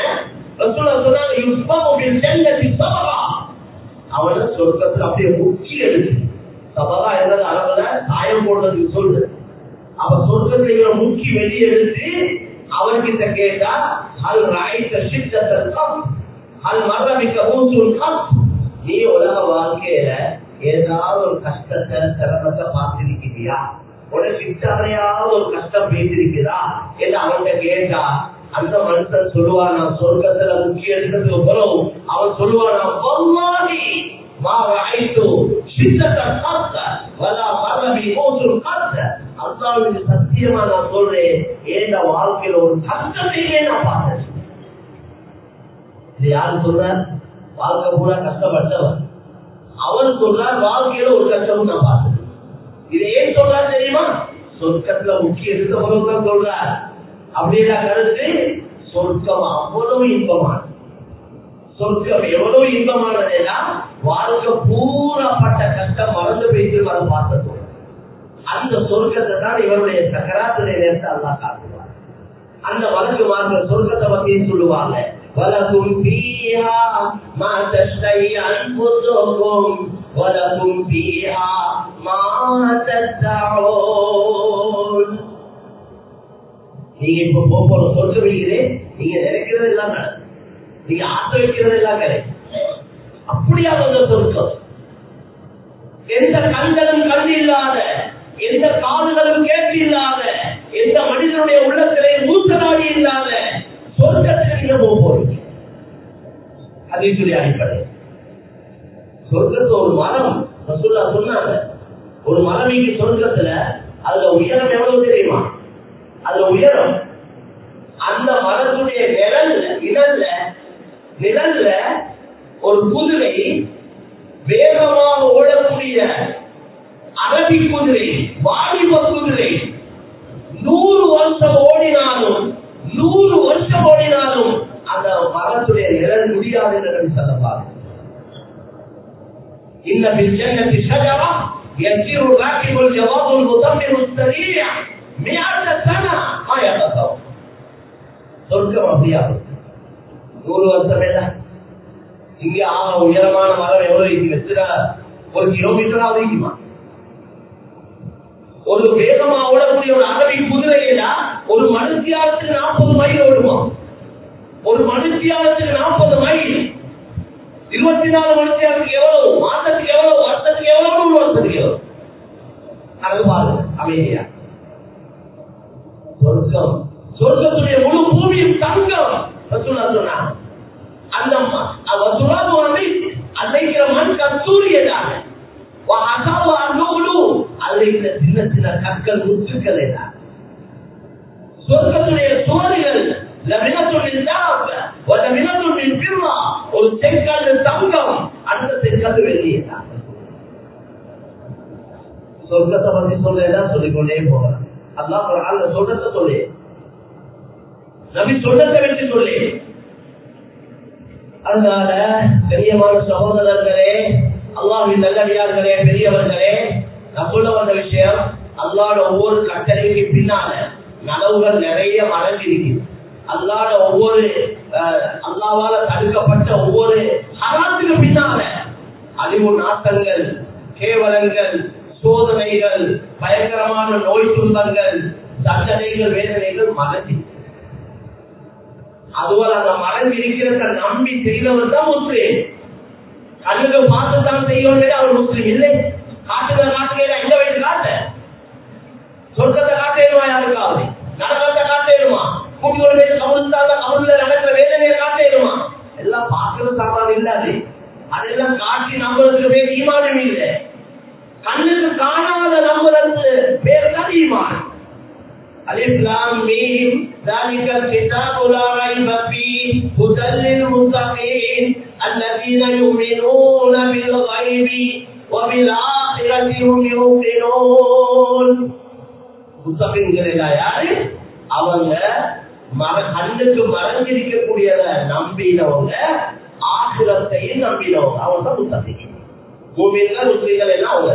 [SPEAKER 1] அவன சொர்க்கத்துல அப்படியே முக்கி எடுத்து சபதா என்னது அளவுல சாயம் போடுறதுக்கு சொல்லு அவ சொர்க்கத்துல இவரை முக்கி வெளியே எடுத்து அவர்கிட்ட கேட்டா அது ராய்த்த சித்தத்தம் அது மரமிக்க ஊசூல் நீ உலக வாழ்க்கையில ஏதாவது ஒரு கஷ்டத்தை சிரமத்தை பார்த்திருக்கிறியா உனக்கு இட்டாரையாவது ஒரு கஷ்டம் பேசிருக்கிறா என்று அவன்கிட்ட கேட்டா அந்த மனுஷன் சொல்லுவான் நான் சொர்க்கத்துல முக்கிய எடுக்கிறதுக்கு போறோம் அவன் சொல்லுவான் நான் பொம்மாடி சத்தியமா நான் சொல்றேன் ஏன் வாழ்க்கையில ஒரு கஷ்டத்தையே நான் பார்த்தேன் இது யாரு சொல்ற வாழ்க்கை பூரா கஷ்டப்பட்டவன் அவன் சொல்றார் வாழ்க்கையில ஒரு கஷ்டமும் நான் பார்த்தேன் இதை ஏன் சொல்றாரு தெரியுமா சொர்க்கத்துல முக்கிய இருக்க சொல்றார் அப்படின்னா கருத்து சொர்க்கம் அவ்வளவு இன்பமான சொர்க்கம் எவ்வளவு இன்பமானதுன்னா வாழ்க்கை பூராப்பட்ட கஷ்டம் மறந்து போயிட்டு வர பார்த்து அந்த சொர்க்கத்தை தான் இவருடைய சக்கராத்துடைய நேரத்தை அல்லா காட்டுவார் அந்த வழக்கு மார்க்க சொர்க்கத்தை பத்தி சொல்லுவாங்க வலக்கும் பீஹா மா தஷ்டை அன்புதுக்கும் வலக்கும் பீஹா மா தத்தவுன் நீங்க இப்ப போற சொர்க்க வெளியிலே நீங்க நினைக்கிறது எல்லாம் நடக்கும் நீங்க ஆசை வைக்கிறது எல்லாம் கிடைக்கும் அப்படியா அந்த சொர்க்கம் எந்த கண்களும் கண் இல்லாத எந்த காதுகளும் கேட்டு இல்லாத எந்த மனிதனுடைய உள்ளத்திலே மூத்தநாடி இல்லாத சொர்க்கத்தில் நீங்க போக போறீங்க அதீசுடைய அடிப்படை சொர்க்கத்து ஒரு மரம் ரசூல்லா சொன்னாங்க ஒரு மரம் இங்க சொர்க்கத்துல அதுல உயரம் எவ்வளவு தெரியுமா அதுல உயரம் அந்த மரத்துடைய நிழல்ல நிழல்ல நிழல்ல ஒரு குதிரை வேகமாக ஓடக்கூடிய அரபி குதிரை வாலிப குதிரை நூறு வருஷம் ஓடினாலும் நூறு வருஷம் ஓடினாலும் அந்த மரத்துடைய நிழல் முடியாது என்று சொல்லலாம் إن في الجنة شجرة يسير الراكب الجواد المدمر السريع مئة سنة ما يتصور சொர்க்கம் அப்படியா நூறு வருஷம் இல்ல இங்க ஆக உயரமான மரம் எவ்வளவு இருக்கு ஒரு கிலோமீட்டராவது இருக்குமா ஒரு வேகமா ஓடக்கூடிய ஒரு அரபி குதிரையில ஒரு மனுஷியாருக்கு நாற்பது மைல் ஓடுவோம் ஒரு மனுஷியாருக்கு நாற்பது மைல் இருபத்தி நாலு மனுஷியாருக்கு எவ்வளவு மாசத்துக்கு எவ்வளவு வருஷத்துக்கு எவ்வளவு நூறு வருஷத்துக்கு எவ்வளவு அது பாருங்க அமைதியா சொர்க்கம் சொர்க்கத்துடைய முழு பூமியும் தங்கம் ரசூலா சொன்னா அந்த வசூலாது வந்து அன்னைக்கிற மண் கஸ்தூரியதாக அதுல சின்ன சின்ன கற்கள் முத்துக்கள் சொர்க்கத்துடைய சுவர்கள் ஒரு செங்கல் தங்கம் அந்த செங்கல் வெளியேதான் சொர்க்கத்தை பத்தி சொல்ல சொல்லிக்கொண்டே போகலாம் அல்லா அந்த சொர்க்கத்தை சொல்லு நபி சொன்னதை வச்சு சொல்லி அதனால பெரியமான சகோதரர்களே அல்லாவின் நல்லடியார்களே பெரியவர்களே நான் சொல்ல வந்த விஷயம் அல்லாட ஒவ்வொரு கட்டளைக்கு பின்னால நலவுகள் நிறைய மறைஞ்சிருக்கு அல்லாட ஒவ்வொரு அல்லாவால தடுக்கப்பட்ட ஒவ்வொரு ஹராத்துக்கு பின்னால அழிவு நாட்டங்கள் கேவலங்கள் சோதனைகள் பயங்கரமான நோய் துன்பங்கள் தண்டனைகள் வேதனைகள் மறைஞ்சி அதுவரை அந்த மறைஞ்சிருக்கிறத நம்பி செய்தவர் தான் முஸ்லீம் கண்ணுக்கு பார்த்துத்தான் செய்யணும் அவர் முஸ்லீம் இல்லை காட்டுல காட்டுல எந்த வயசு காட்ட சொர்க்கத்தை காட்டேருமா யாருக்காவது நரகத்தை காட்டேருமா குட்டியோட கவுந்தால கவுன்ல நடக்கிற வேதனையை காட்டேருமா எல்லாம் பார்க்கறது சாப்பாடு இல்லாது அதெல்லாம் காட்டி நம்புறதுக்கு பேர் ஈமானம் இல்லை கண்ணுக்கு காணாத நம்புறது பேர் தான் ஈமான் الإسلام ميم ذلك الكتاب لا ريب فيه هدى للمتقين الذين يؤمنون بالغيب وبالآخرة هم يوقنون முத்தபின்களா யாரு அவங்க மர கண்ணுக்கு மறைஞ்சிருக்கக்கூடியத நம்பினவங்க ஆசிரத்தையும் நம்பினவங்க அவங்க தான் முத்தபின் பூமியில முஸ்லீம்கள் எல்லாம் அவங்க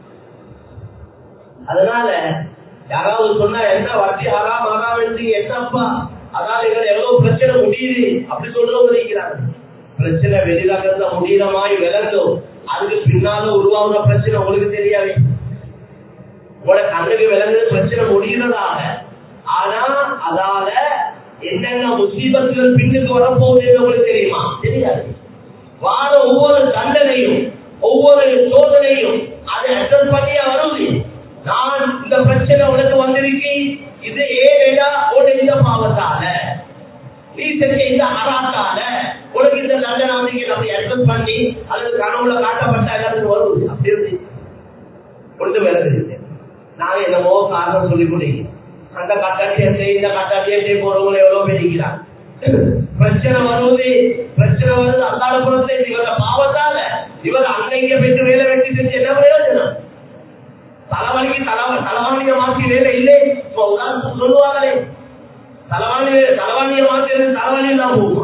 [SPEAKER 1] அதனால யாராவது சொன்னா என்ன வட்டி ஆறாம் ஆறாம் என்று என்னப்பா அதாவது இவர் எவ்வளவு பிரச்சனை முடியுது அப்படி சொல்றவங்க இருக்கிறாங்க பிரச்சனை வெளிநகர்ல முடிகிற மாதிரி விளங்கும் அதுக்கு பின்னால உருவாகுற பிரச்சனை உங்களுக்கு தெரியாது உங்களோட கண்ணுக்கு விளங்குற பிரச்சனை முடிகிறதாக ஆனா அதால என்னென்ன முசீபத்துகள் பின்னுக்கு வரப்போகுது உங்களுக்கு தெரியுமா தெரியாது வார ஒவ்வொரு தண்டனையும் ஒவ்வொரு சோதனையும் அதை அட்ரஸ் பண்ணியா வருது நான் இந்த பிரச்சனை உனக்கு வந்திருக்கு இது ஏடா உனக்கு இந்த பாவத்தால நீ செஞ்ச இந்த அறாத்தால உனக்கு இந்த நல்ல நம்பிக்கை அப்படி அட்ஜஸ்ட் பண்ணி அல்லது கனவுல காட்டப்பட்ட எல்லாத்துக்கும் வருது அப்படி இருந்து கொண்டு விளக்குது நாங்க என்னமோ காரணம் சொல்லி கொடுங்க அந்த கட்டாட்சியத்தை இந்த கட்டாட்சியத்தை போறவங்க எவ்வளவு பேர் இருக்கிறாங்க பிரச்சனை வருவது பிரச்சனை வருது அல்லாத புறத்தை இவர பாவத்தால இவர் அங்க இங்க பெற்று வேலை வெட்டி செஞ்சு என்ன பிரயோஜனம் தலைவலிக்கு தலைவ தலைவாணிய மாற்றி வேலை இல்லை இப்ப உதாரணத்துக்கு சொல்லுவாங்களே தலைவாணி தலைவாணிய மாற்றி தலைவலி எல்லாம் போகுமா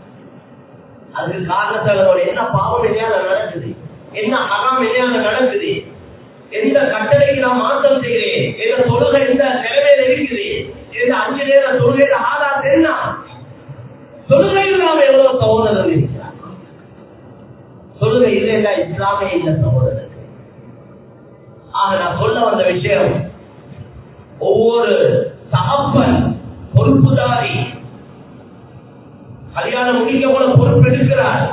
[SPEAKER 1] அதுக்கு காரணத்தோட என்ன பாவம் இல்லையான நடக்குது என்ன அகாம் இல்லையான நடக்குது எந்த கட்டளைக்கு நான் மாற்றம் செய்கிறேன் எந்த தொழுகை எந்த நிலைமையில இருக்குது இந்த அஞ்சு நேர தொழுகையில ஆதார் என்ன தொழுகையில் நாம் எவ்வளவு சகோதரர் இருக்கிறார் தொழுகை இல்லைன்னா இஸ்லாமே இல்லை சகோதரர் ஆக நான் சொல்ல வந்த விஷயம் ஒவ்வொரு தகப்பன் பொறுப்புதாரி கல்யாணம் முடிக்க போல பொறுப்பெடுக்கிறார்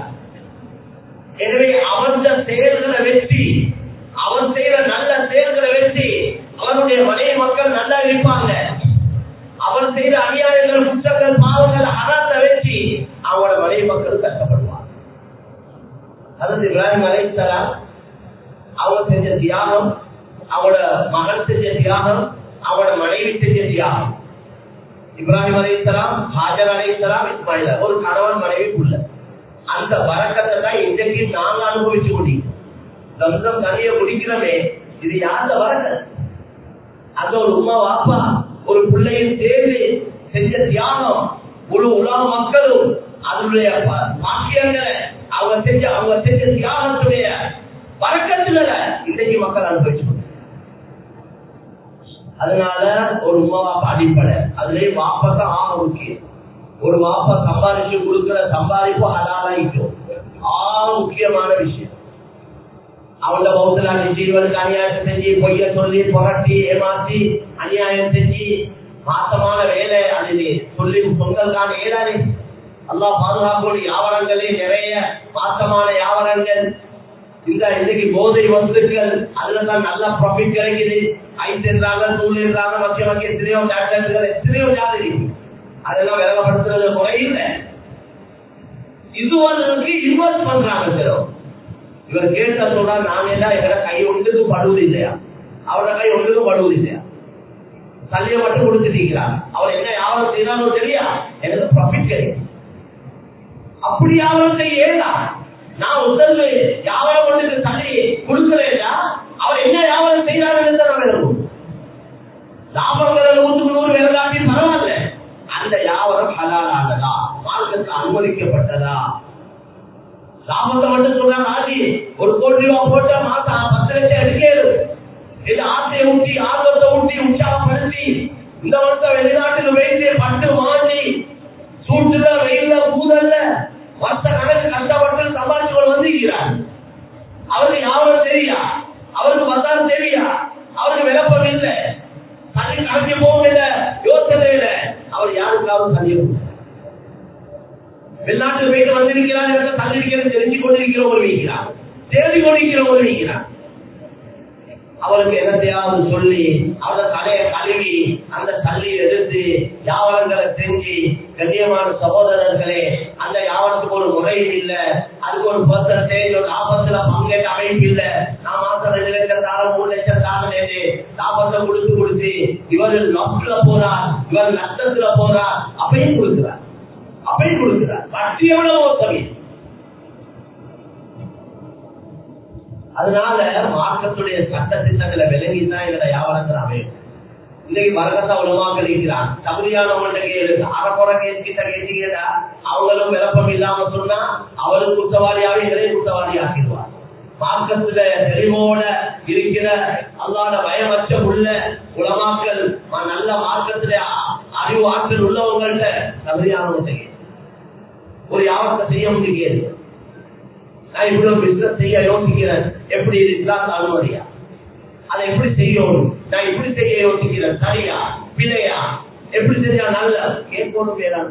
[SPEAKER 1] எனவே அவன் செயல்களை வெற்றி அவன் செய்யற நல்ல செயல்களை வெற்றி அவனுடைய மனைவி மக்கள் நல்லா இருப்பாங்க அவன் செய்த அநியாயங்கள் குற்றங்கள் பாவங்கள் அறத்த வெற்றி அவனோட மனைவி மக்கள் கஷ்டப்படுவார் அதாவது இப்ராஹிம் அலைத்தலாம் அவங்க செஞ்ச தியாகம் அவனோட மகன் செஞ்ச தியாகம் அவனோட மனைவி செஞ்ச தியாகம் இப்ராஹிம் அலைத்தலாம் ஹாஜர் அலைத்தலாம் இஸ்மாயில ஒரு கணவன் மனைவி உள்ள அந்த வரக்கத்தை தான் இன்றைக்கு நாங்க அனுபவிச்சு கொண்டிருக்கோம் ரம்சம் தனிய குடிக்கிறோமே இது யார்த வரக்கத் அந்த ஒரு உமா வாப்பா ஒரு பிள்ளையின் தேர்வு செஞ்ச தியாகம் முழு உலக மக்களும் அதனுடைய பாக்கியங்களை அவங்க செஞ்ச அவங்க செஞ்ச தியாகத்துடைய வரக்கத்துல இன்றைக்கு மக்கள் அனுபவிச்சு அதனால ஒரு உமா வாப்பா அடிப்படை அதுலயே வாப்பா தான் ஆக முக்கியம் ஒரு வாப்பா சம்பாதிச்சு கொடுக்கிற சம்பாதிப்பு அதாலாயிக்கும் ஆக முக்கியமான விஷயம் அவங்கள பௌத்தலாண்டி ஜீவனுக்கு அநியாயம் செஞ்சு பொய்ய சொல்லி புரட்டி ஏமாத்தி அநியாயம் செஞ்சு மாசமான வேலை அது சொல்லி சொங்கல்கான ஏதானே அல்லா பாதுகாக்கக்கூடிய யாவரங்களே நிறைய மாசமான யாவரங்கள் இந்த இன்னைக்கு போதை வஸ்துக்கள் அதுல தான் நல்ல ப்ராஃபிட் கிடைக்குது ஐஸ் என்றாங்க தூள் என்றாங்க மத்திய மத்திய எத்தனையோ டேப்லெட்டுகள் எத்தனையோ ஜாதி அதெல்லாம் விலகப்படுத்துறது முறையில் இதுவருக்கு இன்வெஸ்ட் பண்றாங்க சிலர் இவர் கேட்ட சொல்றா நான் எல்லாம் எங்களை கை ஒன்றுக்கு படுவது இல்லையா அவரோட கை ஒன்றுக்கு படுவது இல்லையா தள்ளிய மட்டும் கொடுத்துட்டீங்களா அவர் என்ன யாரும் செய்யறாலும் தெரியா எனக்கு ப்ராஃபிட் கிடைக்கும் அப்படி யாரும் செய்ய ஏதா நான் உடல் யாவரம் ஒன்றுக்கு தள்ளி கொடுக்கலையா அவர் என்ன வியாபாரம் செய்யறாருன்னு நம்ம எழுதுவோம் லாபங்களை நூற்றுக்கு நூறு விலகாட்டி பரவாயில்ல அந்த வியாபாரம் ஹலாலானதா மார்க்கத்துக்கு அனுமதிக்கப்பட்டதா லாபத்தை மட்டும் சொல்றாங்க ஆதி ஒரு கோடி ரூபாய் போட்ட மாசம் பத்து லட்சம் எடுக்கிறது இது ஆசையை ஊட்டி ஆர்வத்தை ஊட்டி உற்சாகப்படுத்தி இந்த வருஷம் வெளிநாட்டுக்கு வெயிலே பட்டு வாங்கி சூட்டுல வெயில பூதல்ல வருஷ கணக்கு கஷ்டப்பட்டு சம்பாதிச்சு கொண்டு வந்திருக்கிறார் அவருக்கு யாரும் தெரியா அவருக்கு வந்தாலும் தெரியா அவருக்கு விளப்பம் இல்லை தண்ணி கணக்கு போக இல்லை யோசனை இல்லை அவர் யாருக்காவது தண்ணி வெளிநாட்டுக்கு போயிட்டு வந்திருக்கிறார் என்று தள்ளிருக்கிறது தெரிஞ்சு கொண்டிருக்கிறவங்க வைக்கிறார் தேடி கொண்டிருக்கிறவங்க வைக்கிறார் அவருக்கு என்னத்தையாவது சொல்லி அவரை தலையை கழுவி அந்த தள்ளி எடுத்து யாவரங்களை செஞ்சு கண்ணியமான சகோதரர்களே அந்த யாவரத்துக்கு ஒரு முறை இல்ல அதுக்கு ஒரு பர்சன்டேஜ் ஒரு லாபத்துல பங்கேற்ற அமைப்பு இல்ல நான் மாசம் ரெண்டு லட்சம் தாரம் மூணு லட்சம் தாரம் லாபத்தை கொடுத்து கொடுத்து இவர் லாஸ்ட்ல போறார் இவர் நஷ்டத்துல போறார் அப்பையும் கொடுக்கிறார் அப்பையும் கொடுக்கிறார் வட்டி எவ்வளவு தொகை அதனால மார்க்கத்துடைய சட்ட திட்டங்களை விளங்கிதான் எங்களை வியாபாரத்தில் அமையும் இன்னைக்கு வரகத்தா உலமாக்கள் இருக்கிறான் தகுதியானவங்கள்ட்ட கேளு அறப்புற கேஸ் கிட்ட கேட்டீங்கன்னா அவங்களும் விளப்பம் இல்லாம சொன்னா அவரும் குற்றவாளியாவே எங்களையும் குற்றவாளி ஆக்கிடுவார் மார்க்கத்துல தெளிவோட இருக்கிற அல்லாத பயமற்ற உள்ள உலமாக்கள் நல்ல மார்க்கத்துல அறிவு ஆற்றல் உள்ளவங்கள்ட்ட தகுதியானவங்கள்ட்ட கேளு ஒரு யாவத்தை செய்ய முடியாது நான் இவ்வளவு பிசினஸ் செய்ய யோசிக்கிறேன் எப்படி இஸ்லாம் அனுமதியா அதை எப்படி செய்யணும் நான் எப்படி செய்ய யோசிக்கிறேன் சரியா பிழையா எப்படி சரியா நல்ல கேட்கணும் வேறான்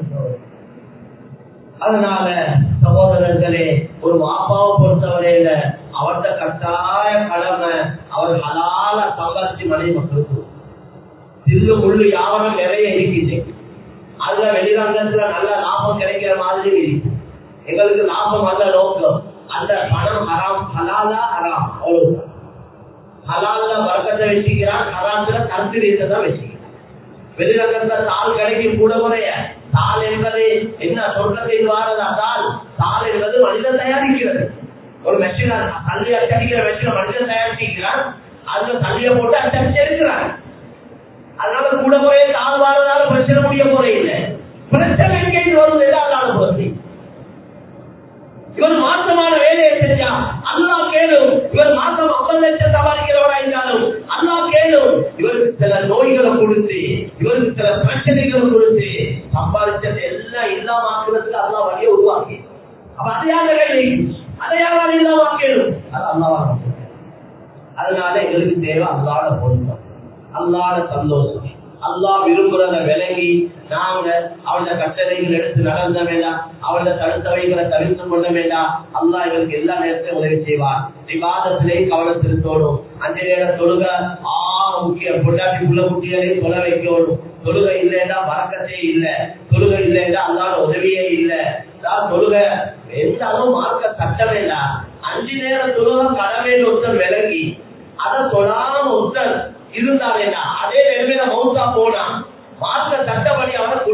[SPEAKER 1] அதனால சகோதரர்களே ஒரு வாப்பாவை பொறுத்தவரையில அவர்கிட்ட கட்டாய கடமை அவர் அலால சம்பாதிச்சு மனை மக்களுக்கு தில்லு முள்ளு யாவரம் நிறைய இருக்குது அதுல வெளிரங்கத்துல நல்ல லாபம் கிடைக்கிற மாதிரி இருக்கு எங்களுக்கு லாபம் அல்ல நோக்கம் அந்த பணம் ஹராம் ஹலாலா ஹராம் அவ்வளவுதான் ஹலால வர்க்கத்தை வச்சுக்கிறான் ஹராத்துல கருத்து தான் வச்சுக்கிறான் வெளிரங்கத்துல தாள் கிடைக்கும் கூட குறைய தாள் என்பது என்ன சொல்றது வாரதா தாள் தாள் என்பது மனிதன் தயாரிக்கிறது ஒரு மெஷின் தள்ளி அச்சடிக்கிற மெஷின் மனிதன் தயாரிக்கிறான் அதுல தள்ளிய போட்டு அச்சடிச்சு எடுக்கிறான் அதனால கூட குறைய தாள் வாரதால பிரச்சனை முடிய போறே இல்லை பிரச்சனை எங்கே வருவது ஏதாவது போறது இவர் மாசமான வேலையை செஞ்சா அல்லா கேளும் இவர் மாசம் ஐம்பது லட்சம் சம்பாதிக்கிறவரா இருந்தாலும் அல்லா கேளும் இவருக்கு சில நோய்களை கொடுத்து இவருக்கு சில பிரச்சனைகளை கொடுத்து சம்பாதிச்சதை எல்லாம் இல்லாம ஆக்குறதுக்கு அல்லா வழியை உருவாக்கி அப்ப அதையாக வேலை அதையாக இல்லாம ஆக்கணும் அது அல்லாவா அதனால எங்களுக்கு தேவை அல்லாத பொருத்தம் அல்லாத சந்தோஷம் அல்லா விரும்புறத விலகி நாங்க அவளோட கட்டளைகள் எடுத்து நடந்த வேண்டாம் அவளோட தடுத்தவைகளை தவிர்த்து கொள்ள வேண்டாம் அல்லா எங்களுக்கு எல்லா நேரத்தையும் உதவி செய்வார் விவாதத்திலே கவனம் செலுத்தணும் அந்த நேரம் தொழுக ஆ முக்கிய பொண்டாட்டி உள்ள குட்டிகளையும் தொலை வைக்கணும் தொழுகை இல்லைன்னா வழக்கத்தே இல்லை தொழுகை இல்லைன்னா அல்லாத உதவியே இல்லை தொழுக எந்த அளவு மார்க்க சட்டமே இல்ல அஞ்சு நேரம் தொழுக கடமை ஒருத்தர் விலகி அதை தொழாம ஒருத்தர் இருந்தாரேனா அதே நிலைமையில மௌத்தா போனா மார்க்க சட்டப்படி அவனை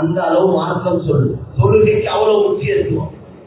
[SPEAKER 1] அந்த அளவு மார்க்கம் சொல்லு தொழுகைக்கு அவ்வளவு முக்கியத்துவம்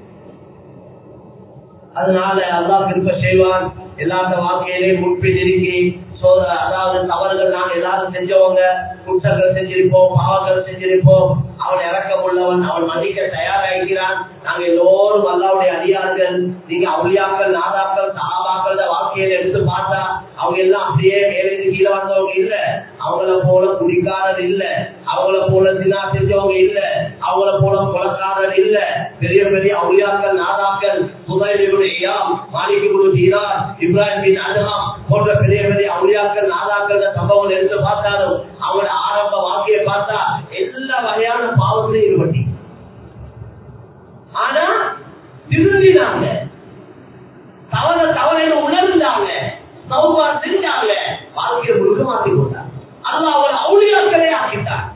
[SPEAKER 1] அதனால அல்லாஹ் விருப்ப செய்வான் எல்லாத்த வாழ்க்கையிலையும் முன்பின் இருக்கி சோத அதாவது தவறுகள் நாங்க எல்லாரும் செஞ்சவங்க குற்றங்கள் செஞ்சிருப்போம் பாவங்கள் செஞ்சிருப்போம் அவன் இறக்கம் உள்ளவன் அவன் மன்னிக்க தயாராகிறான் நாங்க எல்லோரும் அல்லாவுடைய அடியார்கள் நீங்க அவுளியாக்கள் நாதாக்கள் சகாபாக்கள் வாழ்க்கையில எடுத்து பார்த்தா அவங்க எல்லாம் அப்படியே மேலே கீழே வந்தவங்க இல்ல அவங்கள போல குடிக்காரர் இல்ல அவங்கள போல தினா செஞ்சவங்க இல்ல அவங்கள போல கொலக்காரர் இல்ல பெரிய பெரிய அவுளியாக்கள் நாதாக்கள் புதையிலுடைய மாலிக்கு குரு ஹீரார் இப்ராஹிம் பின் அல்ஹாம் போன்ற பெரிய பெரிய அவுளியாக்கள் நாதாக்கள் சம்பவம் எடுத்து பார்த்தாலும் அவங்களோட ஆரம்ப வாழ்க்கையை பார்த்தா எல்லா வகையான பாவத்திலையும் ஈடுபட்டி ஆனா திருந்தினாங்க தவற தவறையில உணர்ந்தாங்க சௌபா செஞ்சாங்க வாழ்க்கையை முழுக்க மாத்தி கொண்டாங்க அல்ல அவர் அவுளியாக்களே ஆக்கிட்டார்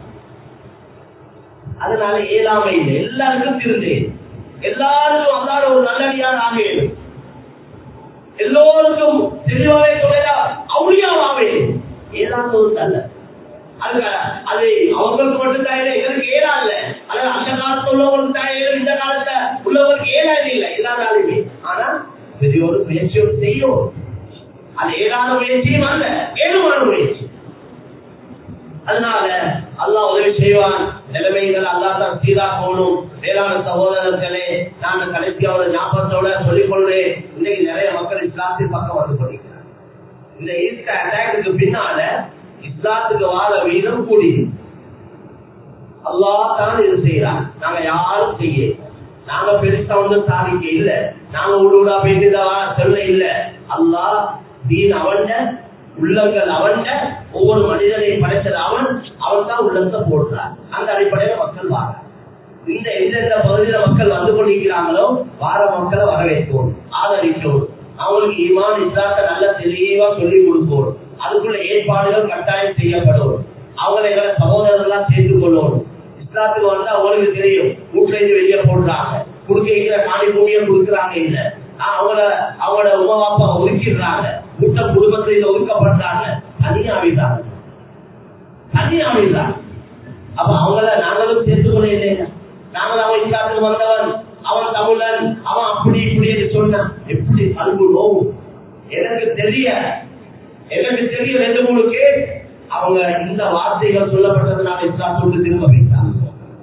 [SPEAKER 1] அதனால ஏழாமை இல்லை எல்லாருக்கும் திருந்தேன் எல்லாருக்கும் அல்லாத ஒரு நல்லடியார் ஆகேன் எல்லோருக்கும் தெளிவாவே சொல்ல அவுளியாவே ஏதாவது ஒரு அல்ல அது அது அவங்களுக்கு மட்டும் தான் எங்களுக்கு ஏறா இல்ல அல்லது அந்த காலத்துல உள்ளவங்களுக்கு தான் ஏறும் இந்த காலத்துல உள்ளவங்களுக்கு ஏறா இல்லை எல்லாராலுமே ஆனா பெரியோரு முயற்சியோடு செய்யும் அது ஏறாத முயற்சியும் அல்ல ஏழுமான முயற்சி அதனால அல்லாஹ் உதவி செய்வான் நிலைமைகள் அல்லா தான் சீரா போகணும் வேளாண் சகோதரர்களே நான் கடைசியோட ஞாபகத்தோட சொல்லிக் கொள்றேன் இன்னைக்கு நிறைய மக்கள் இஸ்லாத்தின் பக்கம் வந்து கொண்டிருக்கிறார் இந்த ஈஸ்ட் அட்டாக்கு பின்னால இஸ்லாத்துக்கு வாழ வீதம் கூடி அல்லாஹ் தான் இது செய்யறான் நாங்க யாரும் செய்ய நாங்க பெருசா ஒன்றும் சாதிக்க இல்ல நாங்க ஊடா போயிட்டு சொல்ல இல்ல அல்லாஹ் தீன் அவன்ட உள்ளங்கள் அவன்ட ஒவ்வொரு மனிதனையும் படைச்சது அவன் அவன் தான் உள்ளத்தை போடுறான் அந்த அடிப்படையில மக்கள் வார இந்த எந்தெந்த பகுதியில மக்கள் வந்து கொண்டிருக்கிறாங்களோ வார மக்களை வரவேற்கணும் ஆதரிக்கணும் அவங்களுக்கு ஈமான் இஸ்லாத்தை நல்ல தெளிவா சொல்லி கொடுக்கணும் அதுக்குள்ள ஏற்பாடுகள் கட்டாயம் செய்யப்படும் அவங்களை எங்களை சகோதரர்களா சேர்த்து கொள்ளணும் இஸ்லாத்துக்கு வந்து அவங்களுக்கு தெரியும் வீட்டுல இருந்து வெளியே போடுறாங்க கொடுக்க இருக்கிற காணி பூமியை கொடுக்குறாங்க இல்ல அவங்கள அவங்களோட உமா அப்பா ஒதுக்கிடுறாங்க கூட்ட குடும்பத்தில் ஒதுக்கப்படுறாங்க தனியா விடுறாங்க தனியா விடுறாங்க அப்ப அவங்கள நாங்களும் சேர்த்துக்கொள்ள இல்லையா நாங்கள் அவன் இஸ்லாத்துக்கு வந்தவன் அவன் தமிழன் அவன் அப்படி இப்படி சொன்னான் எப்படி அன்பு நோவும் எனக்கு தெரிய எனக்கு தெரிய ரெண்டு மூணு கேஸ் அவங்க இந்த வார்த்தைகள் சொல்லப்பட்டதுனால இஸ்லாத்தோடு திரும்ப வைத்தாங்க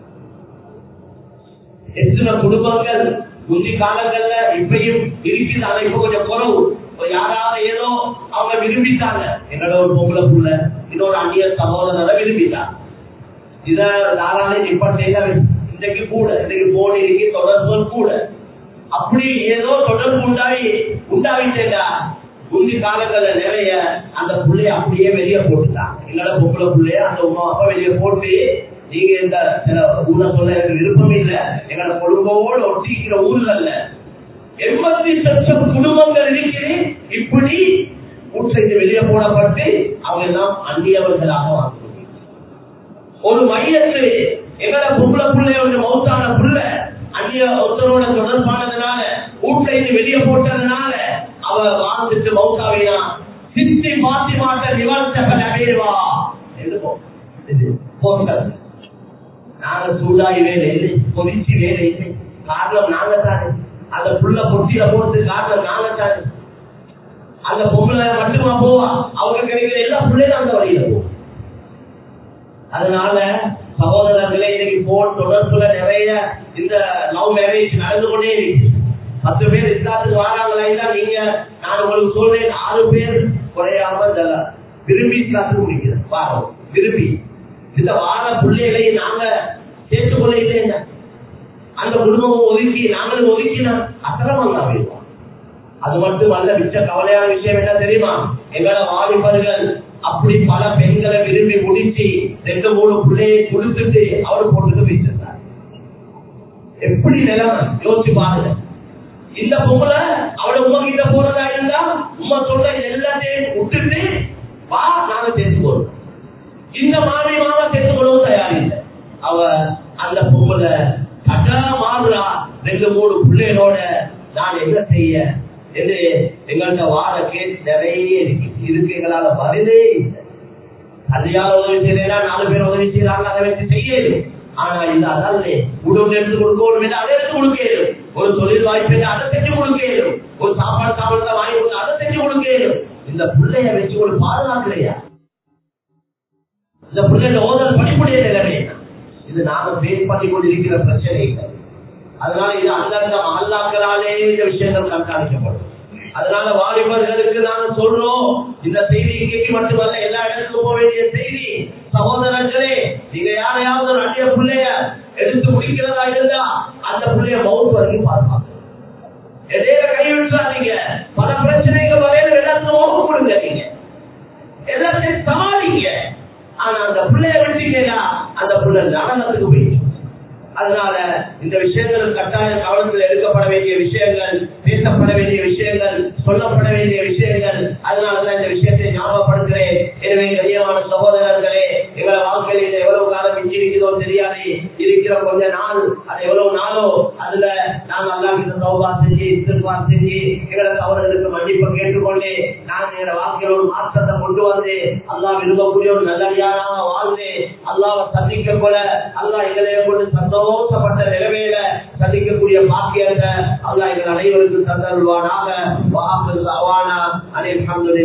[SPEAKER 1] எத்தனை குடும்பங்கள் முந்தி காலங்கள்ல இப்பயும் இருக்குது ஆனா இப்ப கொஞ்சம் குறவு யாராவது ஏதோ அவங்க விரும்பிட்டாங்க என்னோட ஒரு பொம்பளை புள்ள இன்னொரு அந்நிய சகோதரரை விரும்பிட்டாங்க இத தாராள இப்ப செய்த இன்றைக்கு கூட இன்னைக்கு போன் இருக்கு தொடர்புகள் கூட அப்படி ஏதோ தொடர்பு உண்டாகி உண்டாகிட்டேடா முந்தி காலங்கள்ல நிறைய அந்த புள்ளைய அப்படியே வெளியே போட்டுட்டாங்க என்னோட பொம்பளை புள்ளைய அந்த உமா அப்பா வெளியே போட்டு நீங்க இந்த சில ஊரை சொல்ல எனக்கு விருப்பம் இல்ல எங்களோட குடும்பமோடு ஒட்டிக்கிற ஊர்கள்ல எண்பத்தி லட்சம் குடும்பங்கள் இருக்கிறேன் இப்படி ஊற்றைக்கு வெளியே போடப்பட்டு அவங்க எல்லாம் அந்நியவர்களாக வாங்க ஒரு மையத்து எங்களோட பொம்பளை பிள்ளையோட மௌத்தான புள்ள அந்நிய ஒருத்தரோட தொடர்பானதுனால ஊட்டைந்து வெளியே போட்டதுனால அவ வாழ்ந்துட்டு மௌத்தாவினா சித்தி மாத்தி மாட்ட நிவாரணப்பட அடையவா என்று போட்டது நாங்க சூடாய் வேலை இல்லை கொதிச்சு வேலை இல்லை காரணம் நாங்க தானே அந்த புள்ள பொட்டியில போட்டு காரணம் நாங்க தானே அந்த பொம்பளை மட்டுமா போவா அவங்க கிடைக்கிற எல்லா பிள்ளைகளும் அந்த வழியில போவோம் அதனால சகோதரர்களே இன்னைக்கு போன் தொடர்புல நிறைய இந்த லவ் மேரேஜ் நடந்து கொண்டே இருக்கு பத்து பேர் இஸ்லாத்துக்கு வராங்களா இல்ல நீங்க நான் உங்களுக்கு சொல்றேன் ஆறு பேர் குறையாம இந்த விரும்பி இஸ்லாத்துக்கு முடிக்கிறேன் பாருங்க விரும்பி இந்த வார பிள்ளைகளை நாங்க சேர்த்துக்கொள்ள இல்லைங்க அந்த குடும்பமும் ஒதுக்கி நாங்களும் ஒதுக்கினா அக்கிரமம் தான் அது மட்டும் அல்ல மிச்ச கவலையான விஷயம் என்ன தெரியுமா எங்களோட வாலிபர்கள் அப்படி பல பெண்களை விரும்பி முடிச்சு ரெண்டு மூணு பிள்ளையை கொடுத்துட்டு அவர் போட்டுட்டு வச்சிருந்தார் எப்படி நிலைமை யோசிச்சு பாருங்க இந்த பொம்பளை அவளை உமா கிட்ட போறதா இருந்தா உமா சொல்ற எல்லாத்தையும் விட்டுட்டு வா நாங்க சேர்த்து போறோம் இந்த மாதிரி மாமா சேர்த்து கொள்ளவும் தயார் இல்லை அவ அந்த பொம்பளை கட்டா மாறுறா ரெண்டு மூணு பிள்ளைகளோட நான் என்ன செய்ய என்று எங்கள்கிட்ட வார கேஸ் நிறைய இருக்கு இதுக்கு எங்களால பதிலே இல்லை அதிகார உதவி செய்யறா நாலு பேர் உதவி செய்யறாங்க அதை வச்சு செய்யல ஆனா இது அதல்ல உடம்பு எடுத்து கொடுக்கணும் அதை எடுத்து கொடுக்கணும் ஒரு தொழில் வாய்ப்பு அதை செஞ்சு கொடுக்கணும் ஒரு சாப்பாடு சாப்பிட வாங்கி கொடுத்து அதை செஞ்சு கொடுக்கணும் இந்த பிள்ளைய வச்சு ஒரு பாதுகாக்கலையா இந்த பிள்ளைங்க ஓதல் படிப்புடைய நிலைமை இது நாம பேஸ் பண்ணி கொண்டிருக்கிற பிரச்சனை இல்லை அதனால இது அந்தந்த மகல்லாக்களாலே இந்த விஷயங்கள் கண்காணிக்கப்படும் அதனால வாலிபர்களுக்கு நாங்க சொல்றோம் இந்த செய்தி இன்றைக்கு மட்டுமல்ல எல்லா இடத்துக்கும் போக வேண்டிய செய்தி சகோதரர்களே நீங்க யாரையாவது ஒரு அந்நிய பிள்ளைய எடுத்து முடிக்கிறதா இருந்தா அந்த பிள்ளைய மவுத் வரைக்கும் பார்ப்பாங்க எதைய கை விட்டுறாதீங்க பல பிரச்சனைகள் வரையில எல்லாத்தையும் ஓப்பு கொடுங்க நீங்க எல்லாத்தையும் சமாளிங்க ஆனா அந்த பிள்ளைய விட்டீங்கன்னா அந்த பிள்ளை நடனத்துக்கு போயிடும் அதனால இந்த விஷயங்கள் கட்டாய கவனத்தில் எடுக்கப்பட வேண்டிய விஷயங்கள் பேசப்பட வேண்டிய விஷயங்கள் சொல்லப்பட வேண்டிய விஷயங்கள் அதனாலதான் இந்த விஷயத்தை ஞாபகப்படுத்துகிறேன் எனவே கண்ணியமான சகோதரர்களே எங்களை வாழ்க்கையில் இது எவ்வளவு காலம் மிஞ்சி இருக்குதோ தெரியாது இருக்கிற கொஞ்ச நாள் அது எவ்வளவு நாளோ அதுல நாங்க அல்லாஹ் சௌபா செஞ்சு திருப்பா செஞ்சு எங்களை தவறுகளுக்கு மன்னிப்பு கேட்டுக்கொண்டு நான் எங்களை வாழ்க்கையில் ஒரு மாற்றத்தை கொண்டு வந்து அல்லாஹ் விரும்பக்கூடிய ஒரு நல்லடியாராக வாழ்ந்து அல்லாவை சந்திக்க போல அல்லாஹ் எங்களைய கொண்டு சந்தோஷப்பட்ட நிலைமையில சந்திக்கக்கூடிய பாக்கியத்தை அல்லாஹ் எங்கள் அனைவருக்கும் தந்தருவானாக வாக்கு அவானா அனைத்து